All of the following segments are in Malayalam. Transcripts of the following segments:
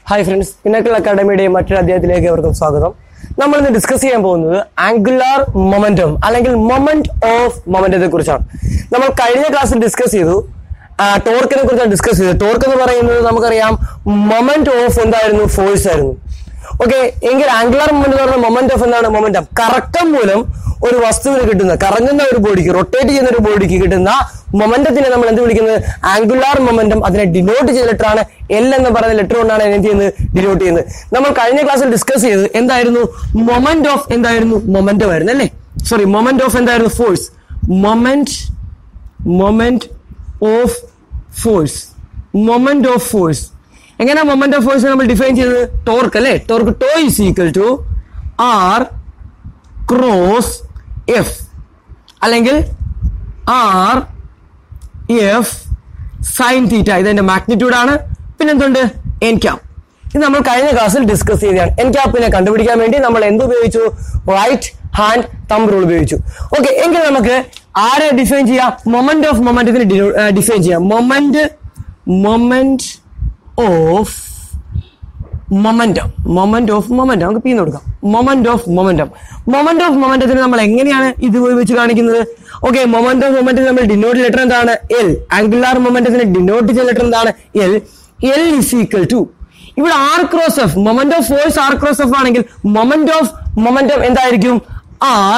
ഹായ് ഫ്രണ്ട്സ് പിന്നക്കൽ അക്കാഡമിയുടെ മറ്റൊരു അധ്യായത്തിലേക്ക് അവർക്കും സ്വാഗതം നമ്മൾ ഇന്ന് ഡിസ്കസ് ചെയ്യാൻ പോകുന്നത് ആംഗുലാർ മൊമെന്റം അല്ലെങ്കിൽ മൊമെന്റ് ഓഫ് മൊമെന്റത്തെ കുറിച്ചാണ് നമ്മൾ കഴിഞ്ഞ ക്ലാസ്സിൽ ഡിസ്കസ് ചെയ്തു ടോർക്കിനെ കുറിച്ചാണ് ഡിസ്കസ് ചെയ്തത് ടോർക്ക് എന്ന് പറയുന്നത് നമുക്കറിയാം മൊമെന്റ് ഓഫ് എന്തായിരുന്നു ഫോഴ്സ് ആയിരുന്നു ഓക്കെ എങ്കിൽ ആംഗുലാർ മൊമെന്റ് എന്ന് പറയുന്ന മൊമെന്റ് ഓഫ് എന്താണ് മൊമെന്റം കറക്കം മൂലം ഒരു വസ്തുവിന് കിട്ടുന്ന കറങ്ങുന്ന ഒരു ബോഡിക്ക് റൊട്ടേറ്റ് ചെയ്യുന്ന ഒരു ബോഡിക്ക് കിട്ടുന്ന മൊമെന്റത്തിനെ നമ്മൾ എന്ത് വിളിക്കുന്നത് ആംഗുലാർ മൊമെന്റം അതിനെ ഡിനോട്ട് ചെയ്ത ലെറ്റർ ആണ് എൽ എന്ന് പറയുന്ന ലെറ്റർ കൊണ്ടാണ് എന്ത് ചെയ്യുന്നത് ഡിനോട്ട് ചെയ്യുന്നത് നമ്മൾ കഴിഞ്ഞ ക്ലാസ്സിൽ ഡിസ്കസ് ചെയ്ത് എന്തായിരുന്നു മൊമെന്റ് ഓഫ് എന്തായിരുന്നു മൊമെന്റം ആയിരുന്നു അല്ലേ സോറി മൊമെന്റ് ഓഫ് എന്തായിരുന്നു force moment moment of force moment of force എങ്ങനെ മൊമെന്റ് ഓഫ് ഫോഴ്സ് നമ്മൾ ഡിഫൈൻ ചെയ്തത് ടോർക്ക് അല്ലേ torque tau is equal to R cross F അല്ലെങ്കിൽ ആർ എഫ് സൈൻ തീറ്റ ഇതെന്റെ മാഗ്നിറ്റ്യൂഡ് ആണ് പിന്നെ എന്തുണ്ട് എൻ ക്യാപ് ഇത് നമ്മൾ കഴിഞ്ഞ ക്ലാസ്സിൽ ഡിസ്കസ് ചെയ്തതാണ് എൻ ക്യാപ്പിനെ കണ്ടുപിടിക്കാൻ വേണ്ടി നമ്മൾ എന്ത് ഉപയോഗിച്ചു റൈറ്റ് ഹാൻഡ് തമ്പ് റൂൾ ഉപയോഗിച്ചു ഓക്കെ എങ്കിൽ നമുക്ക് ആരെ ഡിഫൈൻ ചെയ്യാം മൊമെന്റ് ഓഫ് മൊമെന്റത്തിന് ഡിഫൈൻ ചെയ്യാം moment moment of momentum moment of momentum നമുക്ക് പീന്ന് കൊടുക്കാം moment of momentum moment of മൊമെന്റത്തിന് നമ്മൾ എങ്ങനെയാണ് ഇത് ഉപയോഗിച്ച് കാണിക്കുന്നത് ഓക്കെ മൊമെന്റ് ഓഫ് മൊമെന്റത്തിന് നമ്മൾ ഡിനോട്ട് ലെറ്റർ എന്താണ് എൽ ആംഗുലാർ മൊമെന്റത്തിന് ഡിനോട്ട് ചെയ്യുന്ന ലെറ്റർ എന്താണ് L L is equal to ഇവിടെ r cross F moment of force r cross F ആണെങ്കിൽ മൊമെന്റ് ഓഫ് മൊമെന്റം എന്തായിരിക്കും ആർ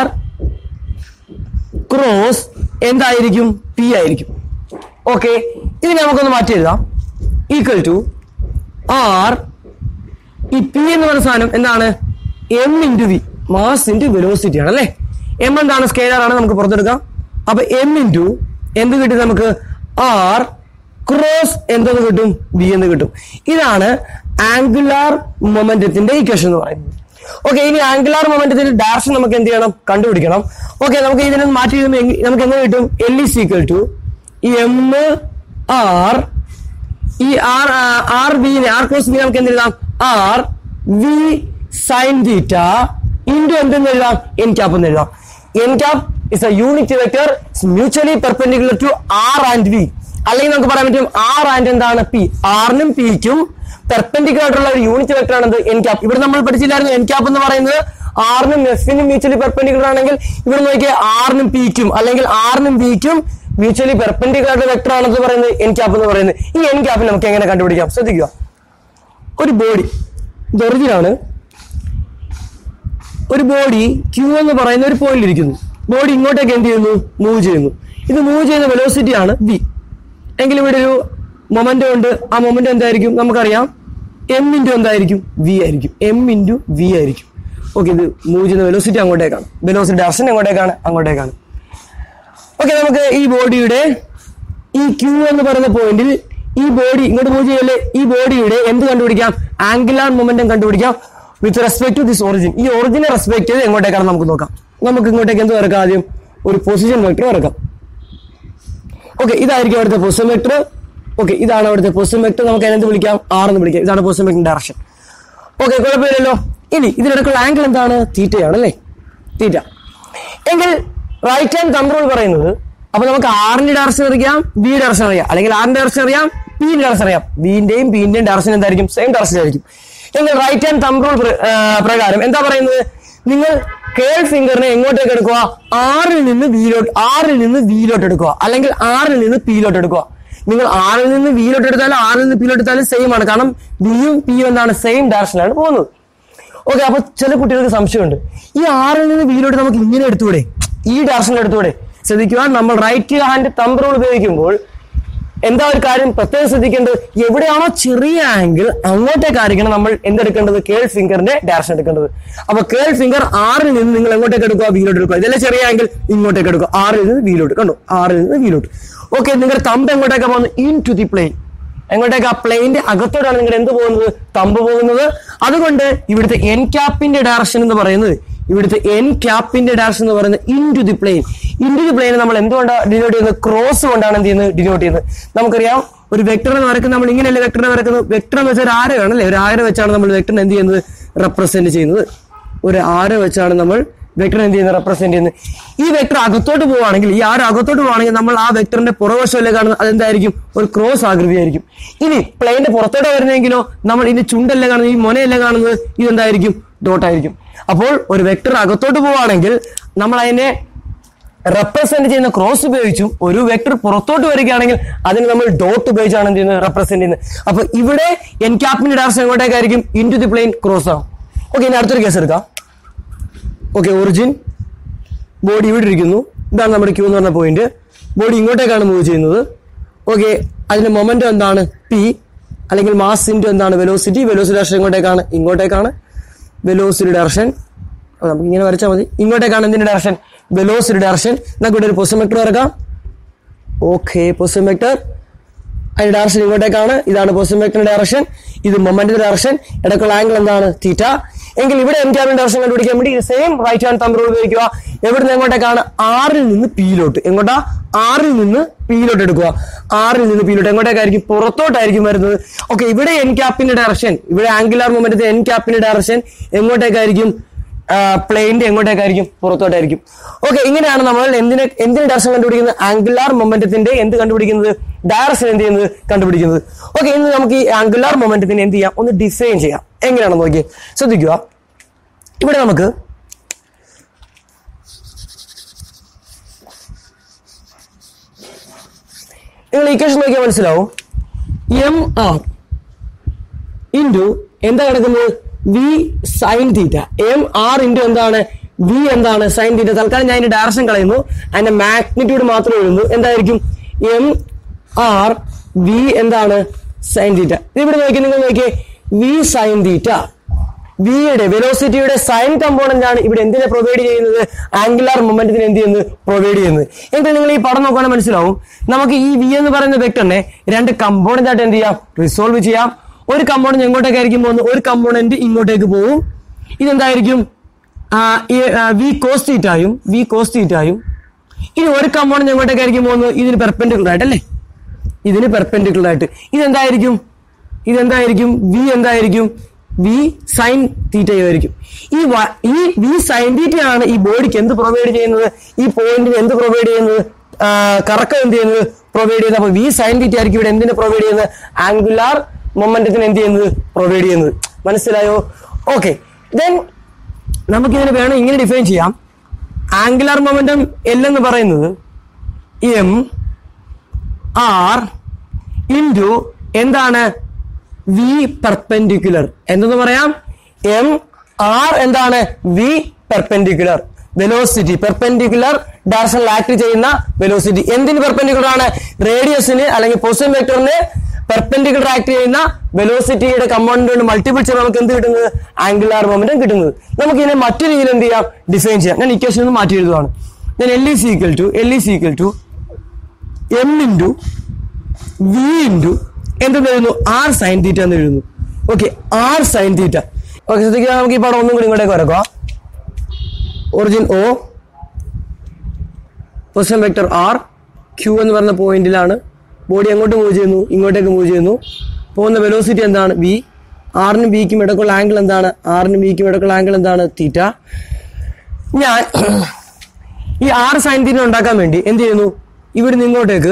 ക്രോസ് എന്തായിരിക്കും പി ആയിരിക്കും ഓക്കെ ഇതിനെ നമുക്കൊന്ന് മാറ്റി എഴുതാം ഈക്വൽ ടു ആർ ഈ പി എന്ന് പറയുന്ന സാധനം എന്താണ് m into v mass into velocity ആണ് അല്ലേ എം എന്താണ് സ്കെയിലർ ആണ് നമുക്ക് പുറത്തെടുക്കാം അപ്പൊ എം ഇൻറ്റു എന്ത് കിട്ടും നമുക്ക് ആർ ക്രോസ് എന്തെന്ന് കിട്ടും വി എന്ന് കിട്ടും ഇതാണ് ആംഗുലാർ മൊമെന്റത്തിന്റെ ഇക്വേഷൻ എന്ന് പറയുന്നത് ഓക്കെ ഇനി ആംഗുലാർ മൊമെന്റത്തിന്റെ ഡയറക്ഷൻ നമുക്ക് എന്ത് ചെയ്യണം കണ്ടുപിടിക്കണം ഓക്കെ നമുക്ക് ഇതിനെ മാറ്റി എഴുതുമ്പോൾ എങ്ങ- നമുക്ക് എങ്ങനെ കിട്ടും L is equal to M r ഈ r r v r cross v നമുക്ക് എന്ത് എഴുതാം r v sine theta into എന്തെന്ന് എഴുതാം എൻ ക്യാപ്പ് എന്ന് എഴുതാം n cap is a unit vector mutually perpendicular to r and v അല്ലെങ്കിൽ നമുക്ക് പറയാൻ പറ്റും ആർ ആൻഡ് എന്താണ് പി ആറിനും പിക്കും പെർപെൻഡിക്കുലർ ആയിട്ടുള്ള ഒരു യൂണിറ്റ് വെക്ടർ ആണ് എൻ ക്യാപ്പ് ഇവിടെ നമ്മൾ പഠിച്ചില്ലായിരുന്നു എൻ ക്യാപ്പ് എന്ന് പറയുന്നത് ആറിനും എഫിനും മ്യൂച്വലി പെർപെൻഡിക്കുലർ ആണെങ്കിൽ ഇവിടെ നോക്കിയാൽ ആറിനും പിക്കും അല്ലെങ്കിൽ ആറിനും വിക്കും മ്യൂച്വലി പെർപെൻഡിക്കുലർ ആയിട്ട് വെക്ടർ ആണെന്ന് പറയുന്നത് എൻ ക്യാപ്പ് എന്ന് പറയുന്നത് ഈ എൻ ക്യാപ്പ് നമുക്ക് എങ്ങനെ കണ്ടുപിടിക്കാം ശ്രദ്ധിക്കുക ഒരു ബോഡി ഇത് ഒറിജിനാണ് ഒരു ബോഡി ക്യൂ എന്ന് പറയുന്ന ഒരു പോയിന്റിൽ ഇരിക്കുന്നു ബോഡി ഇങ്ങോട്ടേക്ക് എന്ത് ചെയ്യുന്നു മൂവ് ചെയ്യുന്നു ഇത് മൂവ് ചെയ്യുന്ന വെലോസിറ്റി ആണ് വി എങ്കിൽ ഇവിടെ ഒരു മൊമെന്റം ഉണ്ട് ആ മൊമെന്റം എന്തായിരിക്കും നമുക്കറിയാം എം ഇൻറ്റു എന്തായിരിക്കും വി ആയിരിക്കും എം ഇൻറ്റു വി ആയിരിക്കും ഓക്കെ ഇത് മൂവ് ചെയ്യുന്ന വെലോസിറ്റി അങ്ങോട്ടേക്കാണ് വെലോസിറ്റി ഡയറക്ഷൻ എങ്ങോട്ടേക്കാണ് അങ്ങോട്ടേക്കാണ് ഓക്കെ നമുക്ക് ഈ ബോഡിയുടെ ഈ ക്യൂ എന്ന് പറയുന്ന പോയിന്റിൽ ഈ ബോഡി ഇങ്ങോട്ട് മൂവ് ചെയ്യല്ലേ ഈ ബോഡിയുടെ എന്ത് കണ്ടുപിടിക്കാം ആംഗുലാർ മൊമെന്റം കണ്ടുപിടിക്കാം with respect to this origin ഈ ഒറിജിനെ റെസ്പെക്ട് ചെയ്ത് എങ്ങോട്ടേക്കാണ് നമുക്ക് നോക്കാം നമുക്ക് ഇങ്ങോട്ടേക്ക് എന്ത് വരക്കാം ആദ്യം ഒരു പൊസിഷൻ വെക്ടർ വരക്കാം ഓക്കെ ഇതായിരിക്കും അവിടുത്തെ പൊസിഷൻ വെക്ടർ ഓക്കെ ഇതാണ് അവിടുത്തെ പൊസിഷൻ വെക്ടർ നമുക്ക് അതിനെന്ത് വിളിക്കാം ആർ എന്ന് വിളിക്കാം ഇതാണ് പൊസിഷൻ വെക്ടർ ഡയറക്ഷൻ ഓക്കെ കുഴപ്പമില്ലല്ലോ ഇനി ഇതിനിടയ്ക്കുള്ള ആംഗിൾ എന്താണ് തീറ്റയാണ് അല്ലേ തീറ്റ എങ്കിൽ റൈറ്റ് ഹാൻഡ് കൺട്രോൾ പറയുന്നത് അപ്പൊ നമുക്ക് ആറിന്റെ ഡയറക്ഷൻ അറിയാം ബി ഡയറക്ഷൻ അറിയാം അല്ലെങ്കിൽ ആറിന്റെ ഡയറക്ഷൻ അറിയാം പിന്റെ ഡയറക്ഷൻ അറിയാം ബിന്റെയും പിന്റെയും ഡയറക്ഷൻ എന്തായിരിക്കും സെയിം ഡയറക്ഷൻ ആയിരിക്കും എങ്കിൽ റൈറ്റ് ഹാൻഡ് തമ്പ് റൂൾ പ്രകാരം എന്താ പറയുന്നത് നിങ്ങൾ കേൾ ഫിംഗറിനെ എങ്ങോട്ടേക്ക് എടുക്കുക ആറിൽ നിന്ന് വീലോട്ട് ആറിൽ നിന്ന് വീലോട്ട് എടുക്കുക അല്ലെങ്കിൽ ആറിൽ നിന്ന് പിയിലോട്ട് എടുക്കുക നിങ്ങൾ ആറിൽ നിന്ന് വീലോട്ട് എടുത്താലും ആറിൽ നിന്ന് പിയിലോട്ട് എടുത്താലും സെയിം ആണ് കാരണം ബിയും പിയും എന്താണ് സെയിം ഡയറക്ഷനിലാണ് പോകുന്നത് ഓക്കെ അപ്പൊ ചില കുട്ടികൾക്ക് സംശയമുണ്ട് ഈ ആറിൽ നിന്ന് വീലോട്ട് നമുക്ക് ഇങ്ങനെ എടുത്തുകൂടെ ഈ ഡയറക്ഷനിൽ എടുത്തുകൂടെ ശ്രദ്ധിക്കുക നമ്മൾ റൈറ്റ് ഹാൻഡ് തമ്പ് റൂൾ ഉപയോഗിക്കുമ്പോൾ എന്താ ഒരു കാര്യം പ്രത്യേകം ശ്രദ്ധിക്കേണ്ടത് എവിടെയാണോ ചെറിയ ആംഗിൾ അങ്ങോട്ടേക്കായിരിക്കണം നമ്മൾ എന്തെടുക്കേണ്ടത് കേൾ ഫിംഗറിന്റെ ഡയറക്ഷൻ എടുക്കേണ്ടത് അപ്പൊ കേൾ ഫിംഗർ ആറിൽ നിന്ന് നിങ്ങൾ എങ്ങോട്ടേക്ക് എടുക്കുക വീലോട്ട് എടുക്കുക ഇതല്ലേ ചെറിയ ആംഗിൾ ഇങ്ങോട്ടേക്ക് എടുക്കുക ആറിൽ നിന്ന് വീലോട്ട് കണ്ടോ ആറിൽ നിന്ന് വീലോട്ട് ഓക്കെ നിങ്ങളുടെ തമ്പ് എങ്ങോട്ടേക്കാ പോകുന്നത് ഇൻ ടു ദി പ്ലെയിൻ എങ്ങോട്ടേക്ക് ആ പ്ലെയിന്റെ അകത്തോടാണ് നിങ്ങൾ എന്ത് പോകുന്നത് തമ്പ് പോകുന്നത് അതുകൊണ്ട് ഇവിടുത്തെ എൻ ക്യാപ്പിന്റെ ഡയറക്ഷൻ എന്ന് പറയുന്നത് ഇവിടുത്തെ എൻ ക്യാപ്പിന്റെ ഡയറക്ഷൻ എന്ന് പറയുന്നത് into the plane into the plane നമ്മൾ എന്തുകൊണ്ടാണ് ഡിനോട്ട് ചെയ്യുന്നത് ക്രോസ് കൊണ്ടാണ് എന്ത് ചെയ്യുന്നത് ഡിനോട്ട് ചെയ്യുന്നത് നമുക്കറിയാം ഒരു വെക്ടറിനെ വരക്കുന്നത് നമ്മൾ ഇങ്ങനെയല്ലേ വെക്ടറിനെ വരക്കുന്നത് വെക്ടർ എന്ന് വെച്ചാൽ ഒരു ആരയാണ് അല്ലേ ഒരു ആര വെച്ചാണ് നമ്മൾ വെക്ടറിനെ എന്ത് ചെയ്യുന്നത് റെപ്രസെന്റ് ചെയ്യുന്നത് ഒരു ആര വെച്ചാണ് നമ്മൾ വെക്ടർ എന്ത് ചെയ്യുന്നത് റെപ്രസെന്റ് ചെയ്യുന്നത് ഈ വെക്ടർ അകത്തോട്ട് പോവുകയാണെങ്കിൽ ഈ ആറ് അകത്തോട്ട് പോവുകയാണെങ്കിൽ നമ്മൾ ആ വെക്ടറിന്റെ പുറവശമല്ലേ കാണുന്നത് അതെന്തായിരിക്കും ഒരു ക്രോസ് ആകൃതി ആയിരിക്കും ഇനി പ്ലെയിന്റെ പുറത്തോട്ട് വരുന്നെങ്കിലോ നമ്മൾ ഇതിന്റെ ചുണ്ടല്ലേ കാണുന്നത് ഈ മൊനയല്ലേ കാണുന്നത് ഇതെന്തായിരിക്കും ഡോട്ട് ആയിരിക്കും അപ്പോൾ ഒരു വെക്ടർ അകത്തോട്ട് പോവുകയാണെങ്കിൽ നമ്മൾ അതിനെ റെപ്രസെന്റ് ചെയ്യുന്ന ക്രോസ് ഉപയോഗിച്ചും ഒരു വെക്ടർ പുറത്തോട്ട് വരികയാണെങ്കിൽ അതിന് നമ്മൾ ഡോട്ട് ഉപയോഗിച്ചാണ് എന്ത് ചെയ്യുന്നത് റെപ്രസെന്റ് ചെയ്യുന്നത് അപ്പൊ ഇവിടെ എൻ ക്യാപ്പിന്റെ ഡയറക്ഷൻ എങ്ങോട്ടേക്കായിരിക്കും into the plane cross ആവും ഓക്കെ ഇനി അടുത്തൊരു കേസ് എടുക്കാം ഓക്കെ ഒറിജിൻ ബോഡി ഇവിടെ ഇരിക്കുന്നു ഇതാണ് നമ്മുടെ ക്യൂ എന്ന് പറഞ്ഞ പോയിന്റ് ബോഡി ഇങ്ങോട്ടേക്കാണ് മൂവ് ചെയ്യുന്നത് ഓക്കെ അതിന്റെ മൊമെന്റം എന്താണ് പി അല്ലെങ്കിൽ മാസ് ഇൻറ്റു എന്താണ് velocity velocity direction ഇങ്ങോട്ടേക്കാണ് ഇങ്ങോട്ടേക്കാണ് velocity direction നമുക്ക് ഇങ്ങനെ വരച്ചാൽ മതി ഇങ്ങോട്ടേക്കാണ് എന്തിന്റെ ഡയറക്ഷൻ വെലോസിറ്റി ഡയറക്ഷൻ നമുക്ക് ഇവിടെ ഒരു പൊസിമെക്ടർ വരക്കാം ഓക്കെ പൊസിമെക്ടർ അതിന്റെ ഡയറക്ഷൻ ഇങ്ങോട്ടേക്കാണ് ഇതാണ് പൊസിമെക്ടറിന്റെ ഡയറക്ഷൻ ഇത് മൊമെന്റിന്റെ ഡയറക്ഷൻ ഇടയ്ക്കുള്ള ആംഗിൾ എന്താണ് തീറ്റ എങ്കിൽ ഇവിടെ എം ക്യാബിന്റെ ഡയറക്ഷൻ കണ്ടുപിടിക്കാൻ വേണ്ടി same right hand thumb rule ഉപയോഗിക്കുക എവിടുന്ന് എങ്ങോട്ടേക്കാണ് ആറിൽ നിന്ന് പിയിലോട്ട് എങ്ങോട്ടാ ആറിൽ നിന്ന് പിയിലോട്ട് എടുക്കുക ആറിൽ നിന്ന് പിയിലോട്ട് എങ്ങോട്ടേക്കായിരിക്കും പുറത്തോട്ടായിരിക്കും വരുന്നത് ഓക്കെ ഇവിടെ എൻ ക്യാപ്പിന്റെ ഡയറക്ഷൻ ഇവിടെ ആംഗുലാർ മൊമെന്റത്തെ എൻ ക്യാപ്പിന്റെ ഡയറക്ഷൻ എങ്ങോട്ടേക്കായിരിക്കും പ്ലെയിന്റെ എങ്ങോട്ടേക്കായിരിക്കും പുറത്തോട്ടായിരിക്കും ഓക്കെ ഇങ്ങനെയാണ് നമ്മൾ എന്തിനെ എന്തിന് ഡയറക്ഷൻ കണ്ടുപിടിക്കുന്നത് ആംഗുലാർ മൊമെന്റത്തിന്റെ എന്ത് കണ്ടുപിടിക്കുന്നത് ഡയറക്ഷൻ എന്ത് ചെയ്യുന്നത് കണ്ടുപിടിക്കുന്നത് ഓക്കെ ഇന്ന് നമുക്ക് ഈ ആംഗുലാർ മൊമെന്റത്തിന് എന്ത് ചെയ്യാം ഒന്ന് ഡിസൈൻ ചെയ്യാം എങ്ങനെയാണെന്ന് നോക്കി ശ്രദ്ധിക്കുക ഇവിടെ നമുക്ക് നിങ്ങൾ ഇക്വേഷൻ നോക്കിയാൽ മനസ്സിലാവും എം ആർ ഇൻറ്റു എന്താ കിടക്കുന്നത് v sine theta m r into എന്താണ് വി എന്താണ് സൈൻ തീറ്റ തൽക്കാലം ഞാൻ അതിന്റെ ഡയറക്ഷൻ കളയുന്നു അതിന്റെ മാഗ്നിറ്റ്യൂഡ് മാത്രം എഴുതുന്നു എന്തായിരിക്കും എം ആർ വി എന്താണ് സൈൻ തീറ്റ ഇവിടെ നോക്കി നിങ്ങൾ നോക്കിയേ വി സൈൻ തീറ്റ വിയുടെ വെലോസിറ്റിയുടെ സൈൻ കമ്പോണന്റ് ആണ് ഇവിടെ എന്തിനെ പ്രൊവൈഡ് ചെയ്യുന്നത് ആംഗുലാർ മൊമെന്റത്തിന് എന്ത് ചെയ്യുന്നത് പ്രൊവൈഡ് ചെയ്യുന്നത് എങ്കിൽ നിങ്ങൾ ഈ പടം നോക്കുകയാണെങ്കിൽ മനസ്സിലാവും നമുക്ക് ഈ വി എന്ന് പറയുന്ന വെക്ടറിനെ രണ്ട് കമ്പോണന്റ് ആയിട്ട് എന്ത് ചെയ്യാം റിസോൾവ് ചെയ്യാം ഒരു കമ്പോണന്റ് എങ്ങോട്ടേക്കായിരിക്കും പോകുന്നത് ഒരു കമ്പോണന്റ് ഇങ്ങോട്ടേക്ക് പോകും ഇതെന്തായിരിക്കും വി കോസ് തീറ്റായും വി കോസ് തീറ്റായും ഇനി ഒരു കമ്പോണന്റ് എങ്ങോട്ടേക്കായിരിക്കും പോകുന്നത് ഇതിന് പെർപെൻഡിക്കുലർ ആയിട്ടല്ലേ ഇതിന് പെർപെൻഡിക്കുലർ ആയിട്ട് ഇതെന്തായിരിക്കും ഇതെന്തായിരിക്കും വി എന്തായിരിക്കും വി സൈൻ തീറ്റയായിരിക്കും ഈ വ- ഈ വി സൈൻ തീറ്റയാണ് ഈ ബോഡിക്ക് എന്ത് പ്രൊവൈഡ് ചെയ്യുന്നത് ഈ പോയിന്റിന് എന്ത് പ്രൊവൈഡ് ചെയ്യുന്നത് ആ, കറക്കം എന്ത് ചെയ്യുന്നത് പ്രൊവൈഡ് ചെയ്യുന്നത് അപ്പൊ വി സൈൻ തീറ്റ ആയിരിക്കും ഇവിടെ എന്തിനെ പ്രൊവൈഡ് ചെയ്യുന്നത് ആംഗുലാർ മൊമെന്റത്തിന് എന്ത് ചെയ്യുന്നത് പ്രൊവൈഡ് ചെയ്യുന്നത് മനസ്സിലായോ ഓക്കെ ദെൻ നമുക്കിതിനെ വേണം ഇങ്ങനെ ഡിഫൈൻ ചെയ്യാം ആംഗുലാർ മൊമെന്റം എൽ എന്ന് പറയുന്നത് എം ആർ ഇൻറ്റു എന്താണ് വി പെർപെൻഡിക്കുലർ എന്തെന്ന് പറയാം എം ആർ എന്താണ് വി പെർപെൻഡിക്കുലർ വെലോസിറ്റി പെർപെൻഡിക്കുലർ ഡയറക്ഷനിൽ ആക്ട് ചെയ്യുന്ന വെലോസിറ്റി എന്തിന് പെർപെൻഡിക്കുലർ ആണ് റേഡിയസിന് അല്ലെങ്കിൽ പൊസിഷൻ വെക്ടറിന് പെർപെൻഡിക്കുലർ ആക്ട് ചെയ്യുന്ന വെലോസിറ്റിയുടെ കമ്പോണന്റ് കൊണ്ട് മൾട്ടിപ്പിൾ ചെയ്ത് നമുക്ക് എന്ത് കിട്ടുന്നത് ആംഗുലാർ മൊമെന്റം കിട്ടുന്നത് നമുക്ക് ഇതിനെ മറ്റു രീതിയിൽ എന്ത് ചെയ്യാം ഡിഫൈൻ ചെയ്യാം ഞാൻ ഇക്വേഷൻ ഒന്ന് മാറ്റി എഴുതുവാണ് ഞാൻ L is equal to L is equal to m into v into എന്തെന്ന് എഴുതുന്നു ആർ സൈൻ തീറ്റ എന്ന് എഴുതുന്നു okay r sine theta okay ശ്രദ്ധിക്കുക നമുക്ക് ഈ പടം ഒന്നും കൂടി ഇങ്ങോട്ടേക്ക് വരക്കാം origin O position vector r Q എന്ന് പറയുന്ന പോയിന്റിലാണ് ബോഡി എങ്ങോട്ട് മൂവ് ചെയ്യുന്നു ഇങ്ങോട്ടേക്ക് മൂവ് ചെയ്യുന്നു പോകുന്ന വെലോസിറ്റി എന്താണ് വി ആറിനും ബിക്കും ഇടയ്ക്കുള്ള ആംഗിൾ എന്താണ് ആറിനും ബിക്കും ഇടയ്ക്കുള്ള ആംഗിൾ എന്താണ് തീറ്റ ഞാൻ ഈ ആറ് സൈൻ തീറ്റ ഉണ്ടാക്കാൻ വേണ്ടി എന്ത് ചെയ്യുന്നു ഇവിടുന്ന് ഇങ്ങോട്ടേക്ക്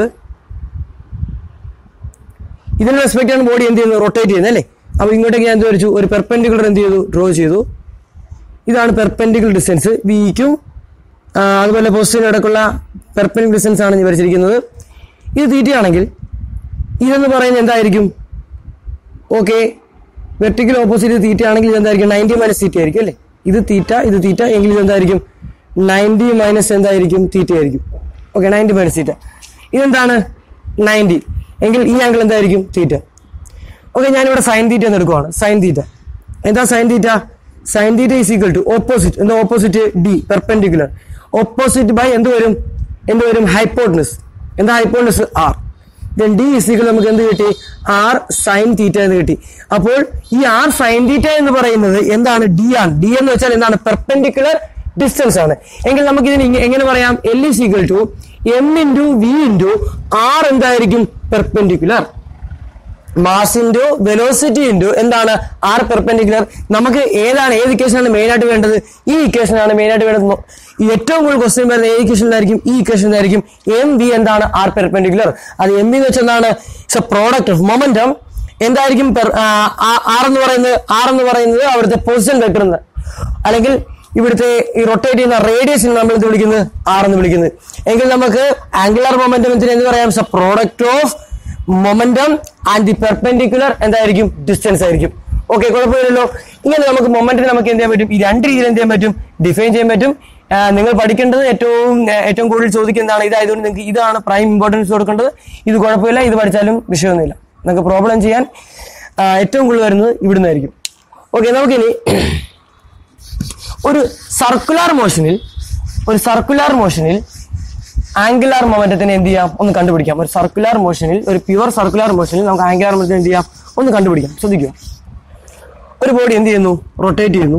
ഇതിന് റെസ്പെക്ട് ആണ് ബോഡി എന്ത് ചെയ്യുന്നു റൊട്ടേറ്റ് ചെയ്യുന്നത് അല്ലേ അപ്പൊ ഇങ്ങോട്ടേക്ക് ഞാൻ എന്ത് വരച്ചു ഒരു പെർപെൻഡിക്കുലർ എന്ത് ചെയ്തു ഡ്രോ ചെയ്തു ഇതാണ് പെർപെൻഡിക്കുലർ ഡിസ്റ്റൻസ് വിക്കും അതുപോലെ പൊസിഷനും ഇടയ്ക്കുള്ള പെർപെൻഡിക്കുലർ ഡിസ്റ്റൻസ് ആണ് ഞാൻ വരച്ചിരിക്കുന്നത് ഇത് തീറ്റയാണെങ്കിൽ ഇതെന്ന് പറയുന്നത് എന്തായിരിക്കും ഓക്കെ വെർട്ടിക്കൽ ഓപ്പോസിറ്റ് തീറ്റ ആണെങ്കിൽ ഇതെന്തായിരിക്കും നയൻറ്റി മൈനസ് തീറ്റ ആയിരിക്കും അല്ലേ ഇത് തീറ്റ ഇത് തീറ്റ എങ്കിൽ ഇതെന്തായിരിക്കും നയൻറ്റി മൈനസ് എന്തായിരിക്കും തീറ്റ ആയിരിക്കും ഓക്കെ നയൻറ്റി മൈനസ് തീറ്റ ഇതെന്താണ് നയൻറ്റി എങ്കിൽ ഈ ആംഗിൾ എന്തായിരിക്കും തീറ്റ ഓക്കെ ഞാനിവിടെ സൈൻ തീറ്റ എന്ന് എടുക്കുവാണ് സൈൻ തീറ്റ എന്താ sine theta sine theta is equal to opposite എന്താ opposite d perpendicular opposite by എന്ത് വരും എന്ത് വരും ഹൈപ്പോട്ടനസ് എന്താ hypotenuse r then d is equal നമുക്ക് എന്ത് കിട്ടി ആർ സൈൻ തീറ്റ എന്ന് കിട്ടി അപ്പോൾ ഈ ആർ സൈൻ തീറ്റ എന്ന് പറയുന്നത് എന്താണ് ഡി ആണ് ഡി എന്ന് വെച്ചാൽ എന്താണ് പെർപെൻഡിക്കുലർ ഡിസ്റ്റൻസ് ആണ് എങ്കിൽ നമുക്ക് ഇതിന് ഇങ്ങ- എങ്ങനെ പറയാം L is equal to m into v into r എന്തായിരിക്കും perpendicular mass into velocity into എന്താണ് ആർ പെർപെൻഡിക്കുലർ നമുക്ക് ഏതാണ് ഏത് ഇക്വേഷനാണ് മെയിൻ ആയിട്ട് വേണ്ടത് ഈ ഇക്വേഷനാണ് മെയിൻ ആയിട്ട് വേണ്ടത് നോ- ഈ ഏറ്റവും കൂടുതൽ ക്വസ്റ്റ്യൻ വരുന്നത് ഏത് ഇക്വേഷനിലായിരിക്കും ഈ ഇക്വേഷനിലായിരിക്കും എം വി എന്താണ് ആർ പെർപെൻഡിക്കുലർ അത് എം വി എന്ന് വെച്ചാൽ എന്താണ് it's a product of momentum എന്തായിരിക്കും ആർ എന്ന് പറയുന്നത് ആർ എന്ന് പറയുന്നത് അവിടുത്തെ പൊസിഷൻ വെക്ടർ എന്ന് അല്ലെങ്കിൽ ഇവിടുത്തെ ഈ റൊട്ടേറ്റ് ചെയ്യുന്ന റേഡിയസിന് നമ്മൾ എന്ത് വിളിക്കുന്നത് ആർ എന്ന് വിളിക്കുന്നത് എങ്കിൽ നമുക്ക് ആംഗുലർ മൊമെന്റം എന്ത് പറയാം product of momentum and the perpendicular എന്തായിരിക്കും ഡിസ്റ്റൻസ് ആയിരിക്കും ഓക്കെ കുഴപ്പമില്ലല്ലോ ഇങ്ങനെ നമുക്ക് മൊമെന്റിന് നമുക്ക് എന്ത് ചെയ്യാൻ പറ്റും ഈ രണ്ട് രീതിയിൽ എന്ത് ചെയ്യാൻ പറ്റും ഡിഫൈൻ ചെയ്യാൻ പറ്റും ആ, നിങ്ങൾ പഠിക്കേണ്ടത് ഏറ്റവും ആ, ഏറ്റവും കൂടുതൽ ചോദിക്കുന്നതാണ് ഇതായതുകൊണ്ട് നിങ്ങൾക്ക് ഇതാണ് പ്രൈം ഇമ്പോർട്ടൻസ് കൊടുക്കേണ്ടത് ഇത് കുഴപ്പമില്ല ഇത് പഠിച്ചാലും വിഷയമൊന്നുമില്ല നിങ്ങൾക്ക് പ്രോബ്ലം ചെയ്യാൻ ആ, ഏറ്റവും കൂടുതൽ വരുന്നത് ഇവിടുന്ന് ആയിരിക്കും ഓക്കെ നമുക്കിനി ഒരു സർക്കുലർ മോഷനിൽ ഒരു സർക്കുലർ മോഷനിൽ ആംഗുലാർ മൊമെന്റത്തിന് എന്ത് ചെയ്യാം ഒന്ന് കണ്ടുപിടിക്കാം ഒരു സർക്കുലർ മോഷനിൽ ഒരു പ്യുവർ സർക്കുലർ മോഷനിൽ നമുക്ക് ആംഗുലാർ മൊമെന്റത്തിന് എന്ത് ചെയ്യാം ഒന്ന് കണ്ടുപിടിക്കാം ശ്രദ്ധിക്കുക ഒരു ബോഡി എന്ത് ചെയ്യുന്നു റൊട്ടേറ്റ് ചെയ്യുന്നു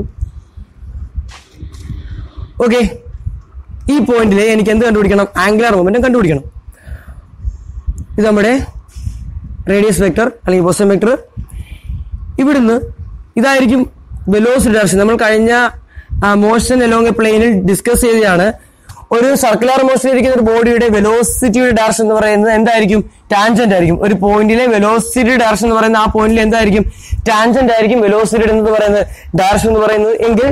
ഓക്കെ ഈ പോയിന്റിൽ എനിക്ക് എന്ത് കണ്ടുപിടിക്കണം ആംഗുലാർ മൊമെന്റം കണ്ടുപിടിക്കണം ഇത് നമ്മുടെ റേഡിയസ് വെക്ടർ അല്ലെങ്കിൽ പൊസിഷൻ വെക്ടർ ഇവിടുന്ന് ഇതായിരിക്കും വെലോസിറ്റി ഡയറക്ഷൻ നമ്മൾ കഴിഞ്ഞ മോഷൻ അലോങ് എ പ്ലെയിനിൽ ഡിസ്കസ് ചെയ്തതാണ് ഒരു സർക്കുലർ മോഷൻ ഇരിക്കുന്ന ഒരു ബോഡിയുടെ വെലോസിറ്റിയുടെ ഡയറക്ഷൻ എന്ന് പറയുന്നത് എന്തായിരിക്കും ടാൻജന്റ് ആയിരിക്കും ഒരു പോയിന്റിലെ വെലോസിറ്റി ഡയറക്ഷൻ എന്ന് പറയുന്നത് ആ പോയിന്റിൽ എന്തായിരിക്കും ടാൻജന്റ് ആയിരിക്കും വെലോസിറ്റി എന്ന് പറയുന്നത് ഡയറക്ഷൻ എന്ന് പറയുന്നത് എങ്കിൽ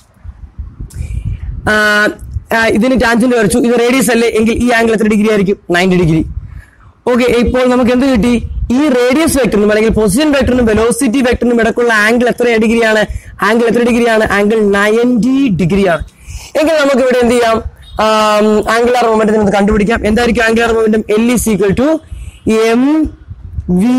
ആ, ആ, ഇതിന് ടാൻജന്റ് വരച്ചു ഇത് റേഡിയസ് അല്ലേ എങ്കിൽ ഈ ആംഗിൾ എത്ര ഡിഗ്രി ആയിരിക്കും നയൻറ്റി ഡിഗ്രി ഓക്കെ ഇപ്പോൾ നമുക്ക് എന്ത് കിട്ടി ഈ റേഡിയസ് വെക്ടറിനും അല്ലെങ്കിൽ പൊസിഷൻ വെക്ടറിനും വെലോസിറ്റി വെക്ടറിനും ഇടക്കുള്ള ആംഗിൾ എത്ര ഡിഗ്രിയാണ് ആംഗിൾ എത്ര ഡിഗ്രിയാണ് ആംഗിൾ നയൻറ്റി ഡിഗ്രിയാണ് എങ്കിൽ നമുക്ക് ഇവിടെ എന്ത് ചെയ്യാം ആംഗുലാർ മൊമെന്റത്തിന് കണ്ടുപിടിക്കാം എന്തായിരിക്കും angular momentum L is equal to M V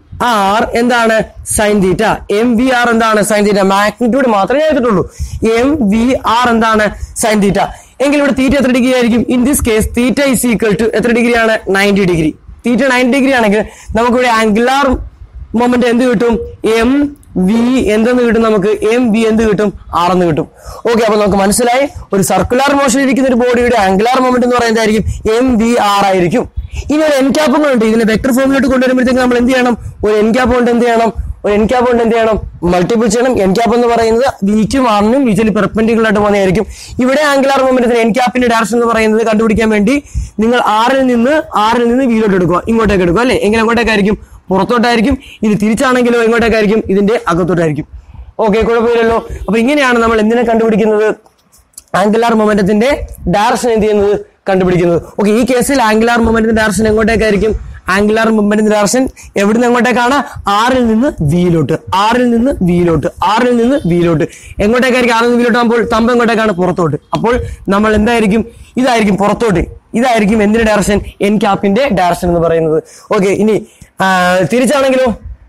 R എന്താണ് sine theta m V R എന്താണ് സൈൻ തീറ്റ മാഗ്നിറ്റ്യൂഡ് മാത്രമേ എടുത്തിട്ടുള്ളൂ എം വി ആർ എന്താണ് സൈൻ തീറ്റ എങ്കിൽ ഇവിടെ തീറ്റ എത്ര ഡിഗ്രി ആയിരിക്കും in this case theta is equal to എത്ര ഡിഗ്രിയാണ് ninety degree theta ninety degree ആണെങ്കിൽ നമുക്കിവിടെ ആംഗുലാർ മൊമെന്റ് എന്ത് കിട്ടും എം വി എന്തെന്ന് കിട്ടും നമുക്ക് എം വി എന്ത് കിട്ടും ആർ എന്ന് കിട്ടും ഓക്കെ അപ്പൊ നമുക്ക് മനസ്സിലായി ഒരു സർക്കുലർ മോഷൻ ഇരിക്കുന്ന ഒരു ബോഡിയുടെ ആംഗുലാർ മൊമെന്റ് എന്ന് പറയുന്നതായിരിക്കും എം വി ആർ ആയിരിക്കും ഇനി ഒരു എൻ ക്യാപ്പ് ഉണ്ട് ഇതിനെ വെക്ടർ ഫോമിലോട്ട് കൊണ്ടുവരുമ്പോഴത്തേക്ക് നമ്മൾ എന്ത് ചെയ്യണം ഒരു എൻ ക്യാപ്പ് കൊണ്ട് എന്ത് ചെയ്യണം ഒരു എൻ ക്യാപ്പ് കൊണ്ട് എന്ത് ചെയ്യണം മൾട്ടിപ്പിൾ ചെയ്യണം എൻ ക്യാപ്പ് എന്ന് പറയുന്നത് വിക്കും ആറിനും വിച്വലി പെർപെൻഡിക്കുലർ ആയിട്ട് പോകുന്നതായിരിക്കും ഇവിടെ ആംഗുലാർ മൊമെന്റത്തിന് എൻ ക്യാപ്പിന്റെ ഡയറക്ഷൻ എന്ന് പറയുന്നത് കണ്ടുപിടിക്കാൻ വേണ്ടി നിങ്ങൾ ആറിൽ നിന്ന് ആറിൽ നിന്ന് വീലോട്ട് എടുക്കുക ഇങ്ങോട്ടേക്ക് എടുക്കുക അല്ലെ എങ്ങനെ അങ്ങോട്ടേക്കായിരിക്കും പുറത്തോട്ടായിരിക്കും ഇത് തിരിച്ചാണെങ്കിലോ എങ്ങോട്ടേക്കായിരിക്കും ഇതിന്റെ അകത്തോട്ടായിരിക്കും ഓക്കെ കുഴപ്പമില്ലല്ലോ അപ്പൊ ഇങ്ങനെയാണ് നമ്മൾ എന്തിനെ കണ്ടുപിടിക്കുന്നത് ആംഗുലാർ മൊമെന്റത്തിന്റെ ഡയറക്ഷൻ എന്ത് ചെയ്യുന്നത് കണ്ടുപിടിക്കുന്നത് ഓക്കെ ഈ കേസിൽ ആംഗുലാർ മൊമെന്റത്തിന്റെ ഡയറക്ഷൻ എങ്ങോട്ടേക്കായിരിക്കും ആംഗുലാർ മൊമെന്റത്തിന്റെ ഡയറക്ഷൻ എവിടുന്ന് എങ്ങോട്ടേക്കാണ് ആറിൽ നിന്ന് വീലോട്ട് ആറിൽ നിന്ന് വീലോട്ട് ആറിൽ നിന്ന് വീലോട്ട് എങ്ങോട്ടേക്കായിരിക്കും ആറിൽ നിന്ന് വീലോട്ട് ആകുമ്പോൾ തമ്പ് എങ്ങോട്ടേക്കാണ് പുറത്തോട്ട് അപ്പോൾ നമ്മൾ എന്തായിരിക്കും ഇതായിരിക്കും പുറത്തോട്ട് ഇതായിരിക്കും എന്തിന്റെ ഡയറക്ഷൻ എൻ ക്യാപ്പിന്റെ ഡയറക്ഷൻ എന്ന് പറയുന്നത് ഓക്കെ ഇനി ആ, തിരിച്ചാണെങ്കിലോ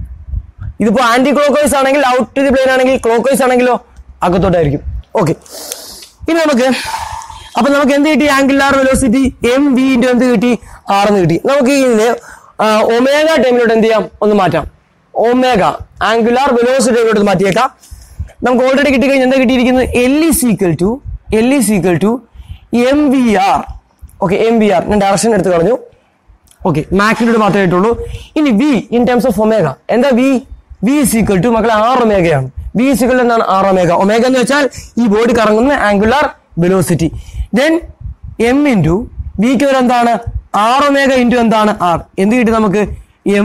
ഇതിപ്പോ ആന്റി ക്ലോക്ക് വൈസ് ആണെങ്കിൽ ഔട്ട് ടു ദി പ്ലെയിൻ ആണെങ്കിൽ ക്ലോക്ക് വൈസ് ആണെങ്കിലോ അകത്തോട്ടായിരിക്കും ഓക്കെ ഇനി നമുക്ക് അപ്പൊ നമുക്ക് എന്ത് കിട്ടി angular velocity m v into എന്ത് കിട്ടി ആർ എന്ന് കിട്ടി നമുക്ക് ഇതിന് ഒമേഗ ടൈമിലോട്ട് എന്ത് ചെയ്യാം ഒന്ന് മാറ്റാം ഒമേഗ ആംഗുലാർ വെലോസിറ്റിയിലോട്ട് മാറ്റിയേക്കാം നമുക്ക് ഓൾറെഡി കിട്ടിക്കഴിഞ്ഞാൽ എന്താ കിട്ടിയിരിക്കുന്നത് L is equal to L is equal to M V r okay m V r ഞാൻ ഡയറക്ഷൻ എടുത്ത് കളഞ്ഞു ഓക്കെ മാഗ്നിറ്റ്യൂഡ് മാത്രമേ ആയിട്ടുള്ളൂ ഇനി v in terms of omega എന്താ വി വി ഈക്വൽ ടു മക്കളെ ആർ ഒമേഗയാണ് വി ഈക്വൽ എന്താണ് ആർ ഒമേഗ ഒമേഗ എന്ന് വെച്ചാൽ ഈ ബോഡി കറങ്ങുന്ന angular velocity then m into വിക്ക് ഒരു എന്താണ് ആർ ഒമേഗ ഇൻറ്റു എന്താണ് ആർ എന്ത് കിട്ടി നമുക്ക് എം